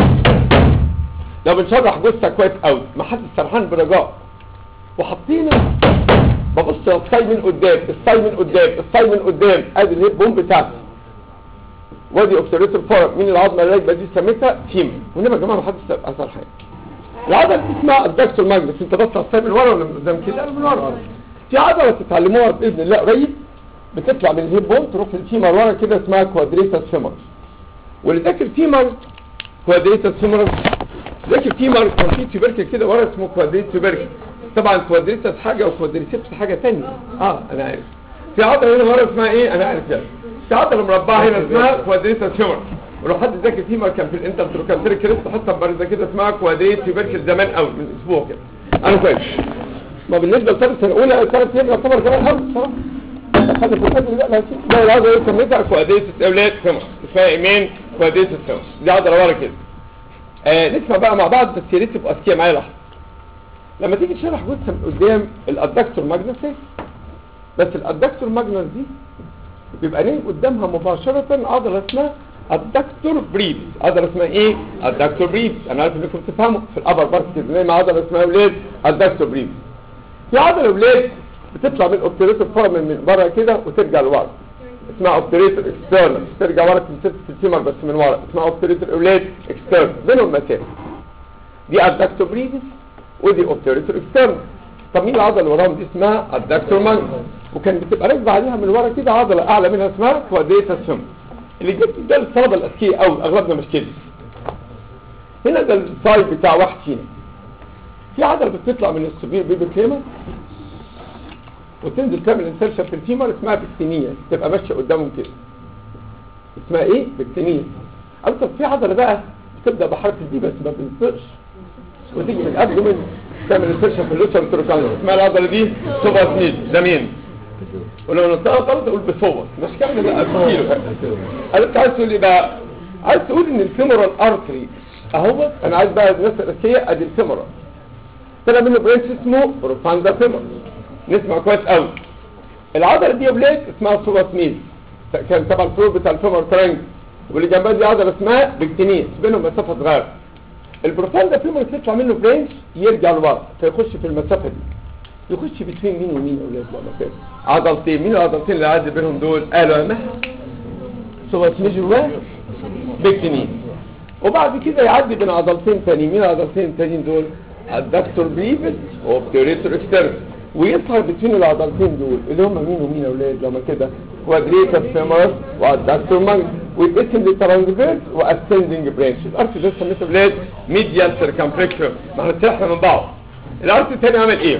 S1: لو بنشرح جثه كويس قوي ما حدش سرحان برجاء وحاطينه ببص الساي من قدام الساي من قدام الساي من قدام ادي الهيب بوم بتاعتي وادي اوبسريتور فورم مين العظمه اللي راكبه دي سميتها فيم وانما يا جماعه ما حدش سرحان سرحان العضله دي اسمها الدكتور ماجنس انت بص على الساي من ورا ولا من قدام كده من ورا في عضله تتعلموها باذن الله قريب بتطلع من الهيب بون تروح للفيمر ورا كده اسمها كوادريتاس فيمر واللي ذاكر فيمر كوادريتاس فيمر ذاكر فيمر كان في تيوبركل كده ورا اسمه كوادريت تيوبركل طبعا كوادريتاس حاجه وكوادريسيبس حاجه ثانيه اه انا عارف في عضله هنا ورا اسمها ايه انا عارف يعني في عضله مربعه هنا اسمها كوادريتاس فيمر ولو حد ذاكر فيمر كان في الانترتروكانتريك كريست حتى برده كده اسمها كوادريت تيوبركل زمان قوي من اسبوع كده انا كويس ما بالنسبه لثالث سنه اولى ثالث سنه يعتبر كمان قوي بصراحه خد الفكره لا لا ده العضله اللي سميتها كوادريتاس اولاد فيمر اسمها ايمان كوادريتاس فيمر دي عضله ورا كده آه نسمع بقى مع بعض بس يا ريت تبقوا اذكياء معايا لحظه لما تيجي تشرح جثه من قدام الادكتور ماجنس اهي بس الادكتور ماجنس دي بيبقى نايم قدامها مباشره عضله اسمها الدكتور بريفس عضله اسمها ايه الدكتور بريفس انا عارف انكم تفهموا في الابر بارت كده نايم عضله اسمها ولاد الدكتور بريفس في عضله ولاد بتطلع من اوبتريتور فورمن من بره كده وترجع لورا اسمها اوبتريتور اكسترنال ترجع ورا تمسك في الفيمر بس من ورا اسمها اوبتريتور اولاد اكسترنال بينهم مسافه دي الدكتور بريفس ودي اوبتريتور اكسترنال طب مين العضله اللي وراهم دي اسمها الدكتور ماجنس وكان بتبقى راكبه عليها من ورا كده عضله اعلى منها اسمها كوادريتاس فيمر اللي جبت ده الطلبه الاذكياء قوي اغلبنا مش كده هنا ده السايد بتاع واحد فينا في عضله بتطلع من السبير بيبي كليمر وتنزل تعمل انسرشن في الفيمر اسمها بكتينيه تبقى ماشيه قدامهم كده اسمها ايه بكتينيه او طب في عضله بقى بتبدا بحرف الدي بس ما بتنطقش وتيجي من الابدومين تعمل انسرشن في اللوتشر تروكانر اسمها العضله دي سوبر سنيد ده مين ولو نطقها غلط اقول بصوت مش كامل لا كيلو انت عايز تقول ايه بقى عايز تقول ان الفيمورال ارتري اهو انا عايز بقى الناس الاساسيه ادي الفيمورال طلع منه برانش اسمه بروفاندا فيمور نسمع كويس قوي العضله دي بليك اسمها سوبر سميث كان تبع الفلور بتاع الفيمور ترانج واللي جنبها دي عضله اسمها بكتينيس بينهم مسافه صغيره البروفاندا فيمور يطلع منه برانش يرجع لورا فيخش في المسافه دي يخش بين مين ومين يا اولاد لما كده عضلتين مين العضلتين اللي عدى بينهم دول قالوا يا مها سوبر سميث جواه بكتينيس وبعد كده يعدي بين عضلتين تانيين مين العضلتين التانيين دول الدكتور بريفس وبتوريتور اكسترنال ويظهر بين العضلتين دول اللي هم مين ومين يا اولاد لما كده كوادريتاس فيمور والدكتور مانج ويتقسم لترانسفيرس واسندنج برانش الارت ده سميته اولاد ميديال سيركمفلكشر ما احنا سرحنا من بعض الارت الثاني عمل ايه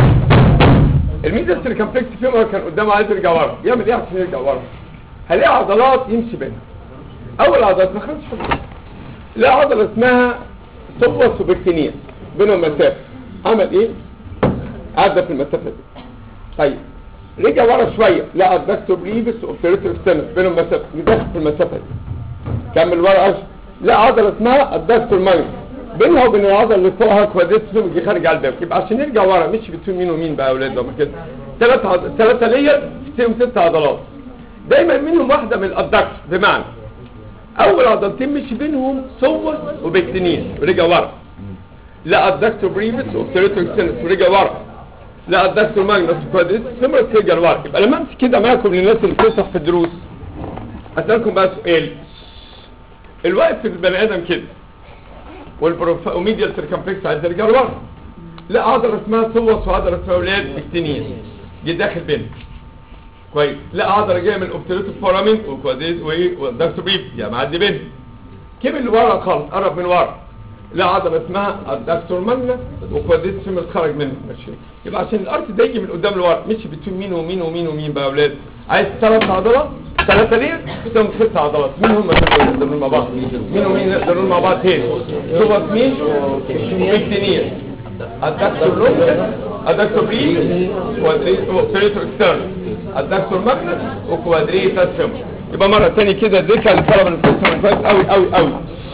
S1: الميديال سيركمفلكس فيمور كان قدامه عايز يرجع ورا يعمل ايه عشان يرجع ورا هلاقي عضلات يمشي بينها اول عضلات ما خدش حاجه لا عضله اسمها سوبوس وبكتينيا بينهم مسافه عمل ايه عدى في المسافه دي طيب رجع ورا شويه لقى الدكتور بريفس واوبتريتور اكسترنال بينهم مسافه يدخل في المسافه دي كمل ورا أش لقى عضله اسمها الدكتور ماجنس بينها وبين العضله اللي فوقها كوادريتس دي خارج على الباب يبقى عشان يرجع ورا مشي بين مين ومين بقى يا اولاد لما كده ثلاث عض... ثلاثه لير فيهم ست عضلات دايما منهم واحده من الادكتور بمعنى اول عضلتين مشي بينهم سوس وبكتينيس ورجع ورا لقى الدكتور بريفس واوبتريتور اكسترنال ورجع ورا لا الدكتور ماجنس كوادريت سمرة ترجع لورا يبقى لما امسك كده معاكم للناس اللي بتشرح في الدروس اسالكم بقى سؤال الواقف في البني ادم كده والبروف وميديال سيركمفلكس عايز يرجع لورا لا عضله اسمها سوس وعضله اسمها اولاد اكتينيس جه داخل بينهم كويس لا عضله جايه من الاوبتريتور فورامين وكوادريت والدكتور بريف يعني معدي بينهم كمل لورا خالص قرب من ورا لا عضلة اسمها الدكتور ماجنا وكوادريت سيمس خرج منه ماشي يبقى عشان الارت ده يجي من قدام لورا مشي بين مين ومين ومين ومين بقى يا اولاد عايز ثلاث عضلات ثلاثة ليه؟ ثم ست عضلات مين هم اللي نقدر نقول مع بعض مين ومين نقدر نقول مع بعض تاني سوبر مين وميكتينير الدكتور لونجس الدكتور بريد كوادريت وكوادريتور اكسترنال الدكتور ماجنا وكوادريت سيمس يبقى مرة تانية كده اديتها للطلبة اللي بتفهم كويس قوي قوي قوي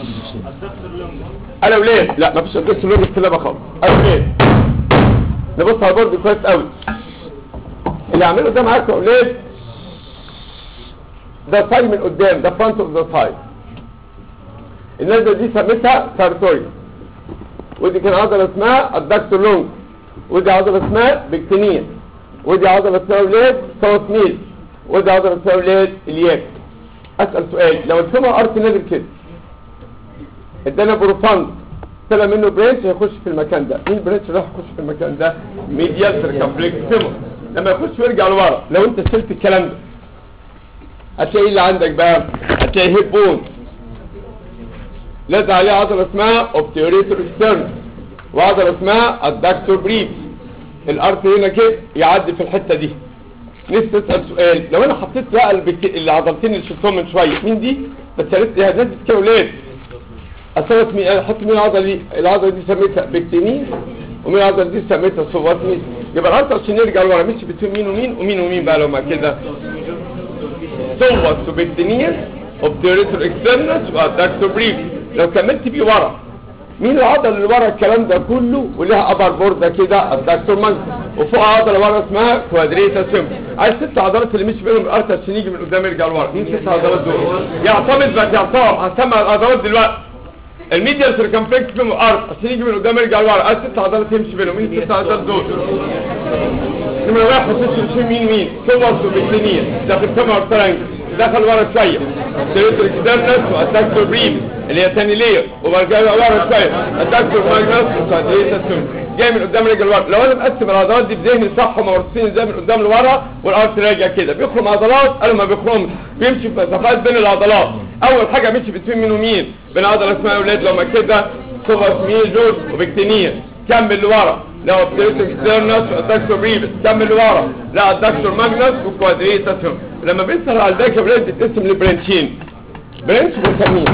S1: انا ولاد لا مفيش ادرس لون الكلابه خالص انا ولاد نبص على البورد كويس قوي اللي عامله ده معاكم يا ولاد ده سايد من قدام ده فرونت اوف ذا سايد النازله دي سميتها سارتوريا ودي كان عضله اسمها الدكتور لونج ودي عضله اسمها بكتينيا ودي عضله اسمها ولاد ساوث ميل ودي عضله اسمها ولاد الياك اسال سؤال لو الفيمر ارت نازل كده ادانا بروفاند طلع منه برانش هيخش في المكان ده مين البرانش اللي راح يخش في المكان ده ميديال سيركمفلكس فيمور لما يخش ويرجع لورا لو انت شلت الكلام ده هتلاقي اللي عندك بقى هتلاقي هيب بون لازق عليه عضله اسمها اوبتيوريتور اكسترن وعضله اسمها الدكتور بريف الارت هنا كده يعدي في الحته دي نفسي اسال سؤال لو انا حطيت بقى البك... العضلتين اللي شلتهم من شويه مين دي بس يا ريت يا ناس كده ولاد اصوت مين احط مين العضله دي العضله دي سميتها بكتينين ومين العضله دي سميتها صواتمي يبقى العضله عشان نرجع لورا مشي بين مين ومين ومين ومين بقى لو ما كده صوت وبكتينين اوبتيريتور اكسترنس وادكتور بريف لو كملت بيه ورا مين العضله اللي ورا الكلام ده كله ولها ابر بورده كده الدكتور مانج وفوق عضله ورا اسمها كوادريتا سيمبل عايز ست عضلات اللي مش بينهم الارتر عشان يجي من قدام يرجع لورا مين ست عضلات دول يعتمد بس يعتمد هسمع العضلات دلوقتي الميديال سيركمفلكس فيهم ارت عشان يجي من قدام يرجع لورا عايز ست عضلات يمشي بينهم مين ست عضلات دول نمرة واحد خصوص في مين مين سوبر وبكتينية داخل سمع ترانج دخل ورا شوية سيريتر اكسترنس والدكتور بريف اللي هي تاني لير وبعد كده ورا شوية الدكتور ماجنس وكادريتا سم جاي من قدام رجل ورا لو انا مقسم العضلات دي بذهني صح ومرصين ازاي من قدام لورا والارت راجع كده بيخرم عضلات قالوا ما بيخرمش بيمشي في مسافات بين العضلات اول حاجة مشي بين مين ومين بين عضلة اسمها اولاد لما كده سوبر ميجور وبكتينية كمل لورا لو ابتديت اكسترنس والدكتور ريبس كمل لورا لا الدكتور ماجنس وكوادريتا سم لما بيسهر على الباك بلاد بيتقسم لبرانشين برانش بنسميه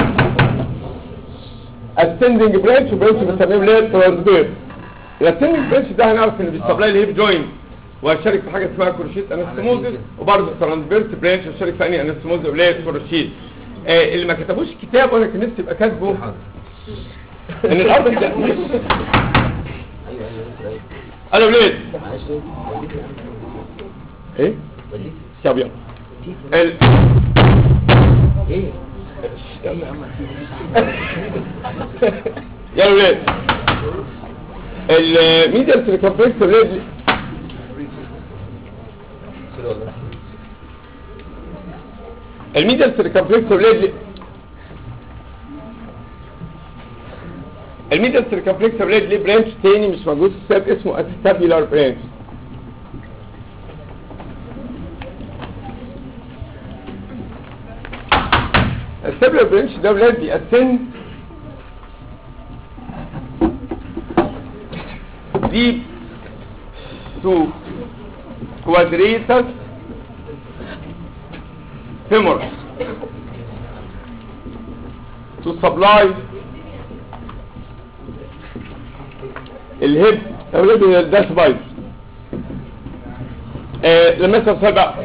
S1: ascending برانش وبرانش بنسميه بلاد ترانسفير الاسcending برانش ده هنعرف ان بيستبلاي الهيب جوينت وهشارك في حاجه اسمها كروشيت انستموزس وبرضه ترانسفيرس برانش هشارك في اني انستموزس وبلاد كروشيت آه اللي ما كتبوش كتاب وانا كان نفسي ابقى كاتبه ان الارض ده انا ولاد ايه شابيا ال يا ولاد الميديال سيركمفلكس ولاد الميديال سيركمفلكس ولاد الميديال سيركمفلكس ولاد ليه برانش تاني مش موجود في الساب اسمه استابيلار برانش السابيلار برانش ده ولاد بيأسن deep to quadratus femoris to supply الهيب اولاد الداش بايت آه لما اسال سؤال بقى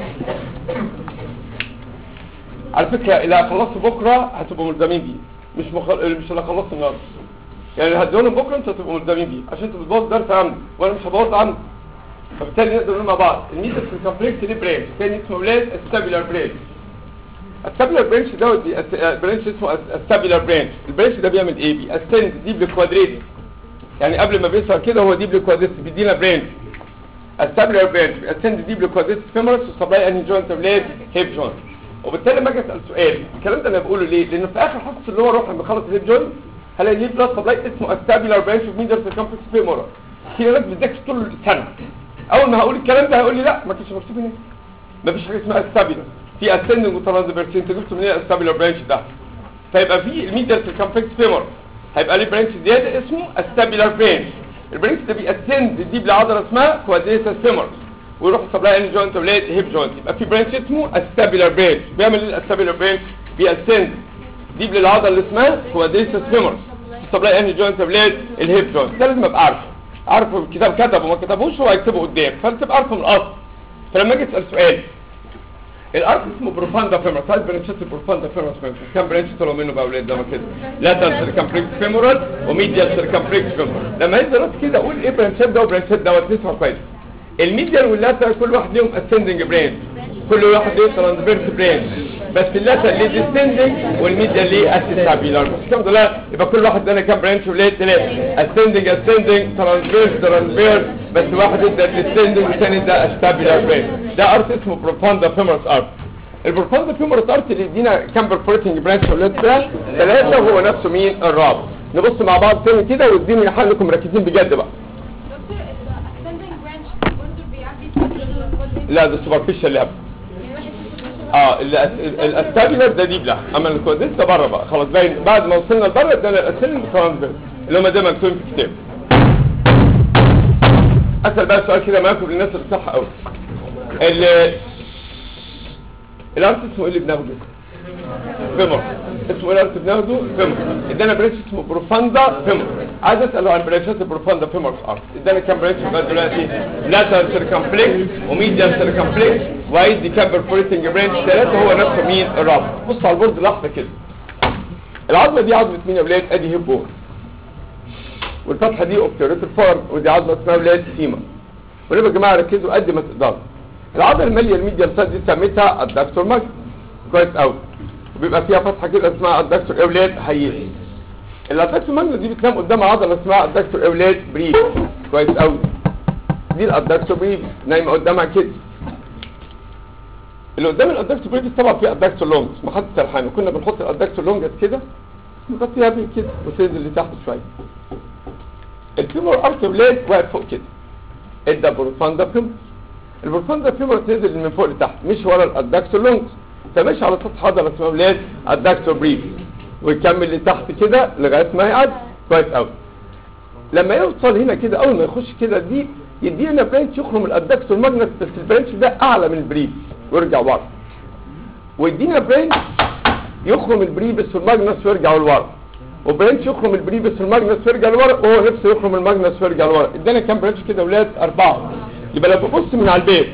S1: على فكره اذا خلصت بكره هتبقوا ملزمين بيه مش مخل... مش اللي خلصت النهارده يعني هديهم بكره انتوا هتبقوا ملزمين بيه عشان انتوا بتبوظ درس عندي وانا مش هبوظ عندي فبالتالي نقدر نقول مع بعض الميزه في الكومبلكس دي برانش تاني اسمه ولاد الستابيلار برانش الستابيلار برانش دوت برانش اسمه الستابيلار برانش البرانش ده بيعمل ايه بيأسند ديب لكوادريت يعني قبل ما بيظهر كده هو ديب لكوادريت بيدينا برانش الستابيلار برانش بيأسند ديب لكوادريت فيمورس وسبلاي انهي جوينت ولاد هيب جوينت وبالتالي لما اجي اسال سؤال الكلام ده انا بقوله ليه لانه في اخر حصه اللي هو روح لما خلص الهيب جوينت هلاقي ليه بلس سبلاي اسمه استابيلار برانش اوف ميدر سيركمفلكس فيمورا في ناس بتذاكر طول السنه اول ما هقول الكلام ده هيقول لي لا ما كانش مكتوب هنا مفيش حاجه اسمها استابيلار في اسندنج وترانسفيرس انت جبت منين الاستابيلار برانش ده فيبقى في الميدر سيركمفلكس فيمورا هيبقى ليه برانش زياده اسمه استابيلار برانش البرانش ده بيأسند دي لعضله اسمها كوادريتس فيمورس ويروح سبلاي ان جوينت ولاد هيب جوينت يبقى في برانش اسمه استابيلار برانش بيعمل ايه الاستابيلار برانش بيأسند دي للعضله اللي اسمها كوادريتس فيمورس سبلاي ان جوينت ولاد الهيب جوينت ده لازم ابقى عارفه عارفه الكتاب كتبه وما كتبوش هو هيكتبه قدام فانت تبقى عارفه من الاصل فلما اجي اسال سؤال الارك اسمه بروفاندا فيمورال سايد برانشات البروفاندا فيمورال كام برانش طلعوا منه بقى اولاد ده ما كده لاترال سيركمفلكس فيمورال وميديال سيركمفلكس فيمورال لما ينزل راس كده اقول ايه برانشات ده وبرانشات دوت تسمع كويس الميديال واللاترال كل واحد ليهم اسندنج برانش كل واحد ليه ترانسفيرس برانش بس اللاترال ليه ديسندنج والميديال ليه اسيستابيلار بس الحمد لله يبقى كل واحد ده كام برانش وليه ثلاثه اسندنج اسندنج ترانسفيرس ترانسفيرس بس واحد ادى ديسندنج والثاني ده استابيلار برانش ده ارت اسمه بروفاندا فيمورس ارت البروفاندا فيمورس ارت اللي يدينا كام برفورتنج برانش ولاد ده ثلاثه هو نفسه مين الرابع نبص مع بعض تاني كده واديني حلكم مركزين بجد بقى
S3: دكتور الاسندنج برانش برضه بيعدي
S1: لا ده سوبرفيشال اللي قبل
S3: يعني واحد
S1: اه ال- الاستابيلر ده دي بلا اما الكواديس ده بره بقى خلاص باين بعد ما وصلنا لبره ده الاسيلين ترانسفير اللي هم ده مكتوب في الكتاب اسال بقى سؤال كده معاكم للناس اللي صح قوي ال الارت اسمه ايه اللي بناخده فيمور اسمه ايه الارت بناخده فيمور ادانا برانش اسمه بروفاندا فيمور عايز اساله عن برانشات البروفاندا فيمور ارت ادانا كام برانش لغايه دلوقتي لاترال سيركمفلكس وميديال سيركمفلكس وعايز دي كام برفوريتنج برانش ثلاثه هو نفسه مين الرابع بص على البورد لحظه كده العظمه دي عظمه مين يا ولاد ادي هيب بون والفتحه دي اوبتيريتور فورم ودي عضله اسمها ولاد فيما ونبقى يا جماعه ركزوا قد ما تقدروا العضله الماليه الميديال سايد دي سميتها الدكتور ماج كويس قوي وبيبقى فيها فتحه كده اسمها الدكتور اولاد حيين الادكتور ماجنا دي بتنام قدام عضله اسمها الادكتور اولاد بريف كويس قوي دي الادكتور بريف نايمه قدامها كده اللي قدام الادكتور بريف طبعا فيه ادكتور لونجز ما حدش سرحان وكنا بنحط الادكتور لونجز كده نغطيها بيه كده وتنزل لتحت شويه الفيمور ارك بلاد واقف فوق كده ادى بروفاندا فيمور البروفاندا فيمور تنزل من فوق لتحت مش ورا الادكتور لونجز فماشي على سطح عضله اسمها بلاد الادكتور بريف ويكمل لتحت كده لغايه ما يعدي كويس قوي لما يوصل هنا كده اول ما يخش كده دي يدينا برانش يخرم الادكتور ماجنس بس البرانش ده اعلى من البريف ويرجع ورا ويدينا برانش يخرم البريبس والماجنس ويرجع لورا وبرانش يخرم البريبس والماجنس ويرجع لورا وهو نفسه يخرم الماجنس ويرجع لورا ادانا كام برانش كده يا ولاد اربعه يبقى لو ببص من على البيت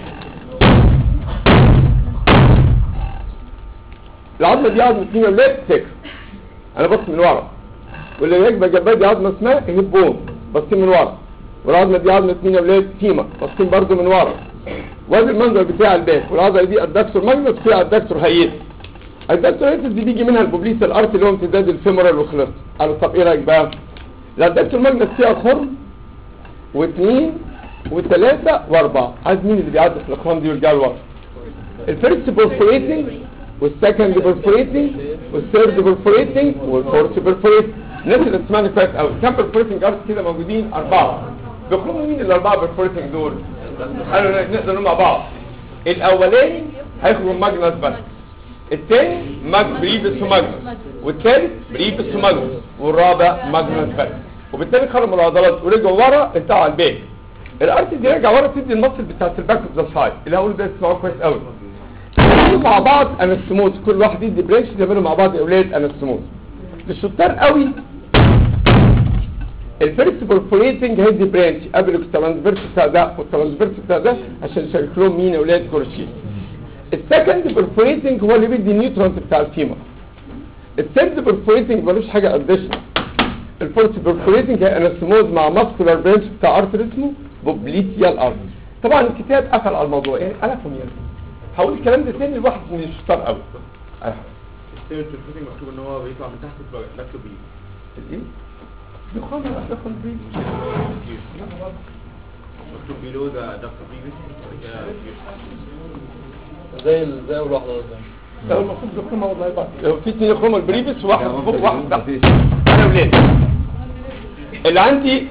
S1: العظمه دي عظمه مين يا ولاد سكر انا بص من ورا واللي هناك جنبها دي عظمه اسمها هيب بون باصين من ورا والعظمه دي عظمه مين يا ولاد تيما باصين برضو من ورا وادي المنظر بتاع الباك والعضله دي الدكتور ماجنس فيها الدكتور هيئه الدكتور هيئه دي بيجي منها البوبليس الارت اللي هو امتداد الفيمورال وخلص على طب ايه رايك بقى لا الدكتور ماجنس فيها خرم واثنين وثلاثه واربعه عايز مين اللي بيعدي في الاخرام دي ويرجع لورا الفيرست بورفوريتنج والسكند بورفوريتنج والثيرد بورفوريتنج والفورث بورفوريتنج الناس اللي تسمعني كويس قوي كام بورفوريتنج ارت كده موجودين اربعه بيخرجوا مين الاربعه بورفوريتنج دول قالوا نقدر نقول مع بعض الاولاني هيخرج ماجنس بس الثاني ماج بريبس وماجنس والثالث بريبس وماجنس والرابع ماجنس بس وبالتالي خرجوا العضلات ورجعوا ورا انتهوا على الباك الارت دي راجع ورا تدي المصل بتاعت الباك اوف ذا سايد اللي هقول ده تسمعوه كويس قوي يعملوا مع بعض انستموز كل واحد يدي برانش يعملوا مع بعض يا اولاد انستموز الشطار قوي الفيرست بورفوريتنج هيدي برانش قبل الترانسفيرس بتاع ده والترانسفيرس بتاع ده عشان يشارك لهم مين يا اولاد كورشين السكند بورفوريتنج هو اللي بيدي النيوترونز بتاع الفيما الثيرد بورفوريتنج ملوش حاجه اديشنال الفورث بورفوريتنج هي انستموز مع ماسكولار برانش بتاع ارتر اسمه بوبليتيال ارت طبعا الكتاب قفل على الموضوع يعني قلفهم يعني هقول الكلام ده تاني لواحد من الشطار قوي
S4: السيرت الفوتنج مكتوب ان هو بيطلع من تحت لاكتو بي
S1: الايه دخان دخان بريد
S4: مكتوب بيلو ذا دكتور بي
S2: زي ال- زي اول واحده قصدي
S1: لو المفروض دخان والله بعد لو في اثنين يخرموا البريبس واحد فوق واحد تحت انا ولاد اللي عندي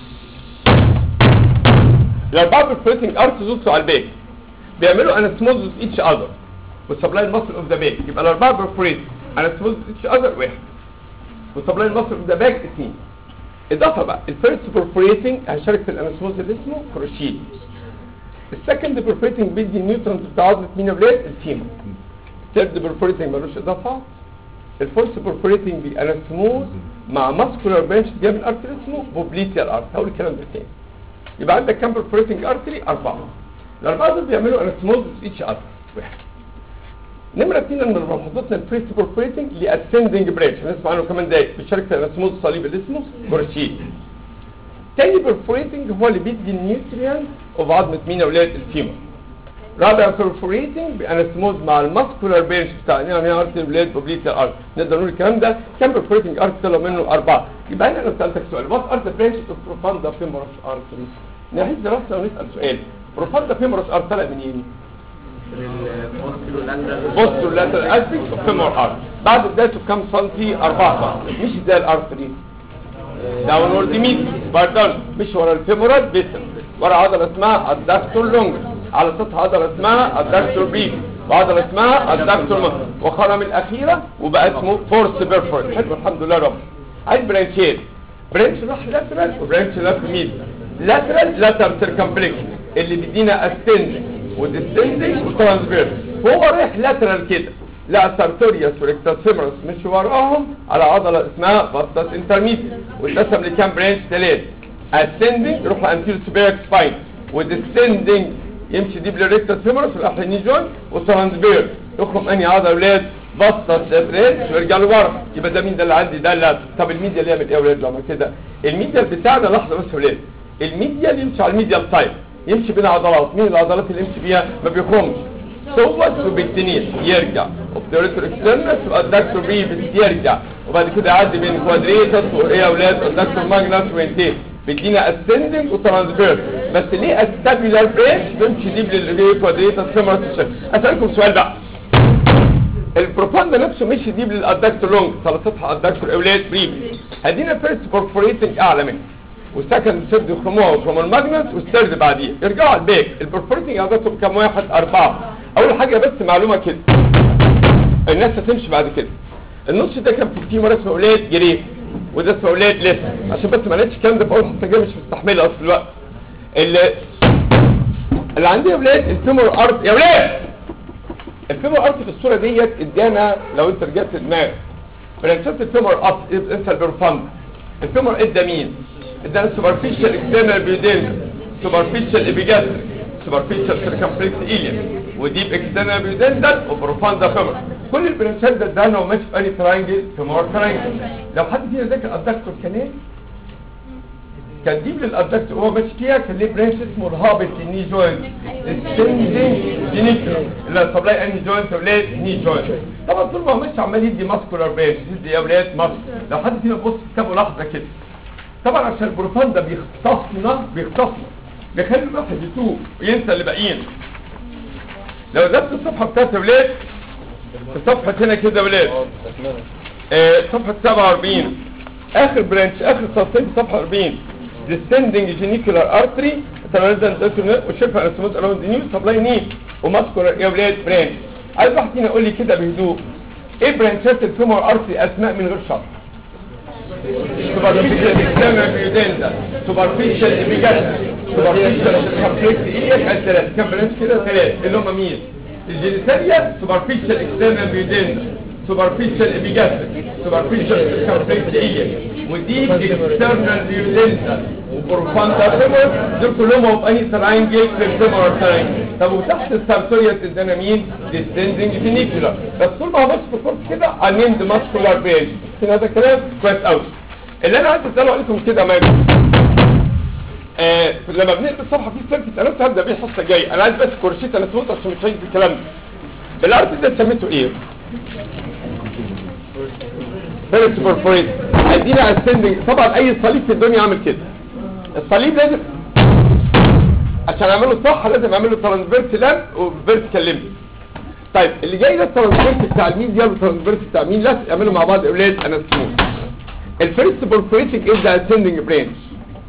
S1: الاربعه بالفلوتنج ارت زوجته على الباك بيعملوا انستموز ايتش اذر والسبلاي المصل اوف ذا باك يبقى الاربعه برفوريت انستموز ايتش اذر واحد والسبلاي المصل اوف ذا باك اثنين اضافه بقى الفيرست برفوريتنج هيشارك في الانستموز اللي اسمه كروشيد السكند برفوريتنج بيدي النيوترونز بتاع عضله مين يا ولاد الفيما الثيرد برفوريتنج ملوش اضافه الفورث برفوريتنج بانستموز مع ماسكولار بنش جاي من ارتري اسمه بوبليتيال ارت هقول الكلام ده تاني يبقى عندك كام برفوريتنج ارتري اربعه الاربعه دول بيعملوا انستموز ايتش اذر واحد نمرة اتنين ان ملاحظتنا الفيرست برفوريتنج لاسندنج برانش هنسمع عنه كمان دقايق بيشارك في الانستموز الصليبي اللي اسمه كورشيد تاني برفوريتنج هو اللي بيدي النيوتريان اوف عظمه مين يا اولاد الفيمر رابع برفوريتنج بانستموز مع الماسكولار بيرش بتاع يعني ارت بليد بوبليتال ارت نقدر نقول الكلام ده كام برفوريتنج ارت طلع منه اربعه يبقى انا لو سالتك سؤال وات ار ذا برانش اوف بروفاندا فيمورس ارتري نعيد دراسه ونسال سؤال بروفاندا فيمورس ارت طلع منين؟ بوستو لاترال اسبيكت اوف فيمور ارت بعد بدايته بكام سنتي 4 سم مش زي الارتري داونورد ميد باردون مش ورا الفيمورال بيسم ورا عضله اسمها الدكتور لونج على سطح عضله اسمها الدكتور بيك وعضله اسمها الدكتور م... وخرم الاخيره وبقى اسمه فورس بيرفورت حلو الحمد لله رب عايز برانشين برانش راح لاترال وبرانش لاتر ميد لاترال لاتر سيركمفليكس اللي بيدينا اسندنج وديسندنج وترانسفيرس هو رايح لاترال كده لا سارتوريوس وريكتاس فيمورس مش وراهم على عضله اسمها فاستاس انترميديت واتقسم لكام برانش ثلاث اسندنج يروح لانتيرو سوبيريك سباين وديسندنج يمشي دي بالريكتاس فيمورس والاحريني جوين وترانسفيرس يخرج انهي عضله يا اولاد بسط برانش ويرجع لورا يبقى ده مين ده اللي عندي ده اللي طب الميديا اللي يعمل ايه يا ولاد لما كده الميديا بتاعنا لحظه بس يا ولاد الميديا اللي يمشي على الميديا سايد يمشي بين عضلات مين العضلات اللي يمشي بيها ما بيخرمش صوت وبالتنين يرجع اوبتوريتور اكسترنس والدكتور بريفس يرجع وبعد كده يعدي بين كوادريتس وايه يا اولاد الدكتور ماجنس وينتين بيدينا اسندنج وترانسفيرس بس ليه استابيلار برينش بيمشي ديب للكوادريتس فيمورس اسالكم سؤال بقى البروباندا نفسه مشي ديب للادكتور لونج على سطح الادكتور اولاد بريفس هدينا فيرست بورفوريتنج اعلى منه والسكند سيرد يخرموها ويخرموا الماجنس والثيرد بعديه يرجعوا على البيك البرفوريتنج عددهم كام واحد اربعه اول حاجه بس معلومه كده الناس هتمشي بعد كده النص ده كان في فيه اسمه اولاد جريف وده اسمه اولاد لسه عشان بس ما لقيتش الكلام ده بقول حتى جاي مش مستحمله اصل الوقت اللي اللي عندي يا اولاد الفيمور ارت يا اولاد الفيمور ارت في الصوره ديت ادانا لو انت رجعت دماغك برانشات الفيمور ارت انسى البرفند الفيمور ادى مين ادانا سوبرفيشال اكسترنال بيودين سوبرفيشال ابيجاستريك سوبرفيشال سيركمفلكس ايليان وديب اكسترنال بيودنتال وبروفاندا فيمور كل البرانشات ده ادانا وماشي في اني تراينجل فيمور تراينجل لو حد فينا ذاكر الادكتور كان ايه كان ديب للادكتور وهو ماشي فيها كان ليه برانش اسمه الهابط للني جوينت السندنج جينيكال اللي سبلاي اني جوينت ولاد ني جوينت طبعا طول ما هو ماشي عمال يدي ماسكولار برانش يدي يا ولاد ماسك لو حد فينا بص في كتابه لحظه كده طبعا عشان البروفان ده بيختصنا بيختصنا بيخلي الواحد يتوه وينسى اللي باقيين لو نزلت الصفحه بتاعت يا ولاد الصفحه هنا كده يا ولاد آه صفحه 47 اخر برانش اخر صفحتين في صفحه 40 descending genicular artery وشفا رسمات around the new supply knee وماسكولار يا ولاد برانش عايز واحد هنا يقول لي كده بهدوء ايه برانشات الفيمور ارتري اسماء من غير شرط superficial external pudenda superficial epigastris superficial circumflex iliac الثلاث كم برانش كده ثلاث اللي هم مين الجينيتاليا superficial external pudenda superficial epigastris superficial circumflex iliac ودي external pudenda وبروفاندا فيمور دول كلهم هو في انهي تراينجل في الفيمور تراينجل طب وتحت السارتوريا ادانا مين descending genicular بس طول ما هو بس في الكورس كده unnamed muscular branch كده هذا كلام كويس قوي اللي انا عايز اساله عليكم كده ما آه لما بنقلب الصفحه في سيركت انا هبدا بيه الحصه الجايه انا عايز بس كورسيت انا سمعت عشان مش عايز الكلام ده الارت ده سميته ايه فيرست بورفوريت ادينا اسندنج طبعا اي صليب في الدنيا عامل كده الصليب لازم عشان اعمله صح لازم اعمله ترانسفيرس لاب وفيرتيكال ليمب طيب اللي جاي ده الترانسفيرس بتاع الميديا والترانسفيرس بتاع مين لازم يعملوا مع بعض يا اولاد انا سموث الفيرست بورفوريتنج از ذا اسندنج برانش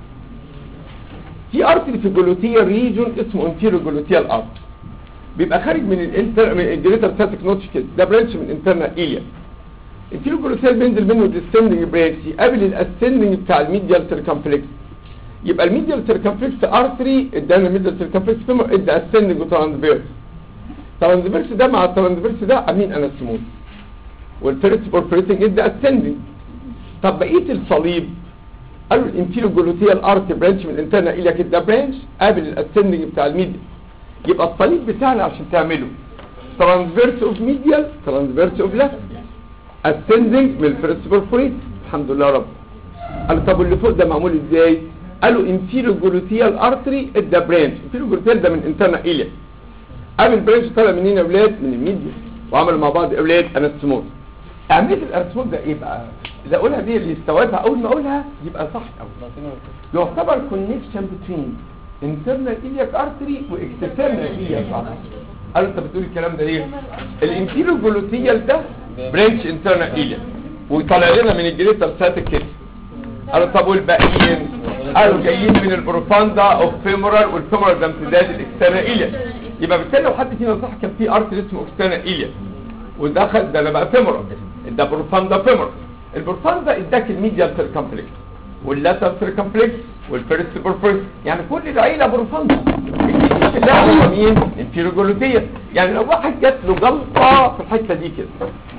S1: في ارتري في جلوتيال ريجون اسمه انتيرو جلوتيال ارت بيبقى خارج من الانتر من الجريتر ساتيك نوتش كده ده برانش من انترنال ايليا الانتيرو جلوتيال بينزل منه الديسندنج برانش يقابل الاسندنج بتاع الميديال سيركمفلكس يبقى الميديال سيركمفلكس ارتري ادانا الميديال سيركمفلكس فيمور ادى اسندنج وترانسفيرس ترانسفيرس ده مع الترانسفيرس ده عاملين انستموز والفيرست بورفوريتنج ادى اسندنج طب بقيه الصليب قالوا الانتيرو جلوتيال ارت برانش من الانترنا الى كده برانش قابل الاسندنج بتاع الميديا يبقى الصليب بتاعنا عشان تعمله ترانسفيرس اوف ميديال ترانسفيرس اوف ليفت اسندنج من الفيرست بورفوريت الحمد لله رب قالوا طب واللي فوق ده معمول ازاي قالوا انفيرو جلوتيال ارتري ادى برانش انفيرو جلوتيال ده من انترنا اليا قابل برانش طالع منين يا اولاد من الميديا وعملوا مع بعض اولاد انستموز اهميه الانستموز ده ايه بقى اذا اقولها دي اللي يستوعبها اول ما اقولها يبقى صح قوي يعتبر كونكشن بتوين انترنال الياك ارتري واكسترنال الياك ارتري قالوا انت بتقول الكلام ده ليه الانفيرو جلوتيال ده برانش انترنال الياك ويطلع لنا من الجريتر ساتيك كده قالوا طب والباقيين قالوا جايين من البروفاندا اوف فيمورال والفيمورال ده امتداد الاكسترنال الياك يبقى بالتالي لو حد فينا صح كان في ارتري اسمه اكسترنال الياك ودخل ده انا بقى فيمورال ده بروفاندا فيمورال البروفاندا اداك الميديال سيركمفلكس واللاتر سيركمفلكس والفيرست بورفورس يعني كل العيله بروفاندا كلها مين انفيروجلوتيه يعني لو واحد جات له جلطه في الحته دي كده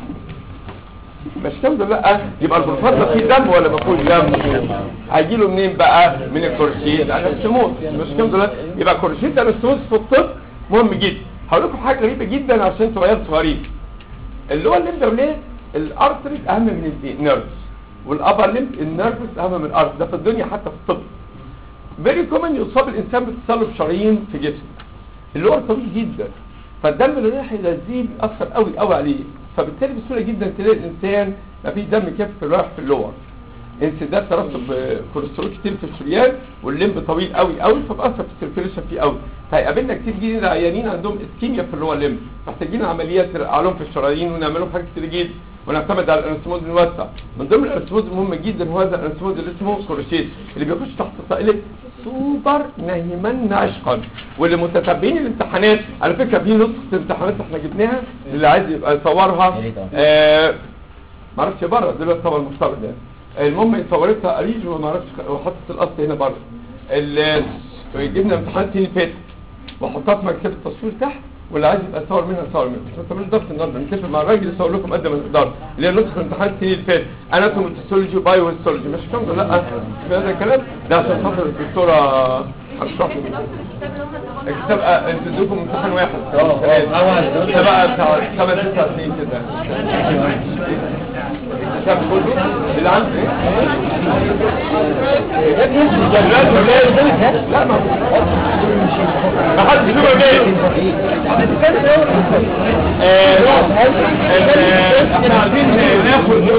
S1: مش كده لا يبقى البروفاندا فيه دم ولا ما فيهوش دم هيجي له منين بقى من الكورشيت انستموس مش كده لا يبقى كورشيت انستموس في الطب مهم جدا هقول لكم حاجه غريبه جدا عشان انتوا عيال صغيرين اللي هو الليمب ده ليه الارتريز اهم من النيرفز والابر ليمب النيرفز اهم من الارتريز ده في الدنيا حتى في الطب فيري كومن يصاب الانسان بتصلب شرايين في جسمه اللور طويل جدا فالدم اللي رايح يغذيه بيأثر قوي قوي عليه فبالتالي بسهوله جدا تلاقي الانسان ما فيش دم كافي رايح في اللور انسداد ترسب كوليسترول كتير في الشريان والليمب طويل قوي قوي فبأثر في السيركيوليشن فيه قوي فهيقابلنا كتير جدا عيانين عندهم اسكيميا في اللور ليمب محتاجين عمليات ترقع لهم في الشرايين ونعمل لهم حاجات كتير جدا ونعتمد على الانسمود الموسع من ضمن الانسمود المهم جدا هو هذا الانسمود اللي اسمه كروشيت اللي بيخش تحت طائله سوبر نايمان عشقا واللي متتبعين الامتحانات على فكره في نسخه امتحانات احنا جبناها اللي عايز يبقى يصورها آه معرفش بره دلوقتي طبعا مفترض يعني المهم صورتها اريج وما اعرفش وحطت الاصل هنا بره ال- جبنا امتحانات اللي فاتت واحطها في مكتبه التصوير تحت واللي عايز يبقى يصور منها يصور منها مش انت مش ضغط النهارده نتفق مع الراجل يصور لكم قد ما نقدر اللي هي نسخه امتحان السنين اللي فاتت اناتومي هيستولوجي وبايو هيستولوجي مش كام لا في هذا الكلام ده عشان خاطر الدكتوره هتشرح لكم الكتاب آه، انت ادوكم امتحان واحد ده بقى بتاع خمس تسع سنين كده الكتاب كله اللي عندي لا ما ما حدش يقول ليه آه، آه، احنا عايزين ناخد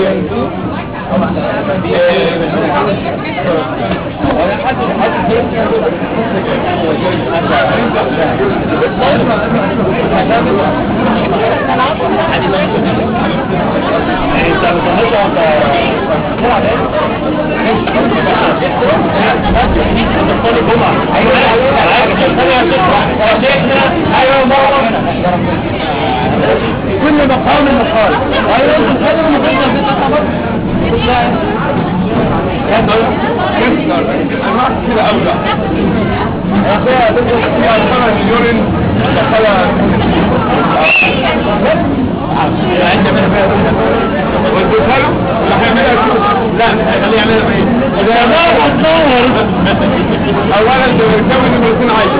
S2: كل مقام مقال ايوه انت خلي المقام
S1: انواع كتير قوي بقى يا اخويا تدخل يا خمس اليورين دخلها والدخل اللي هيعملها لا خليه يعملها بايه؟ اولا انت بتسوي نمرتين عايز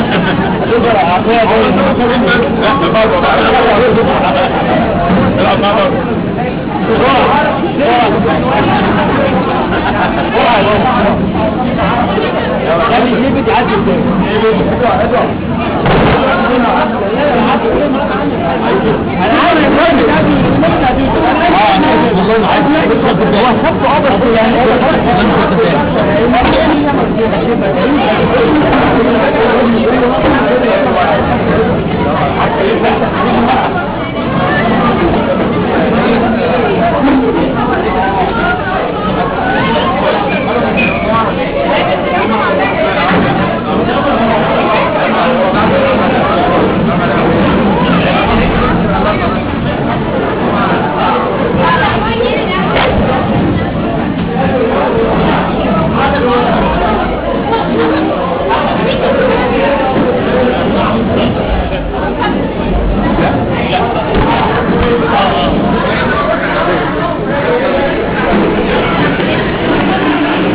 S1: هو انت مصابين بس لا بره بقى لا بره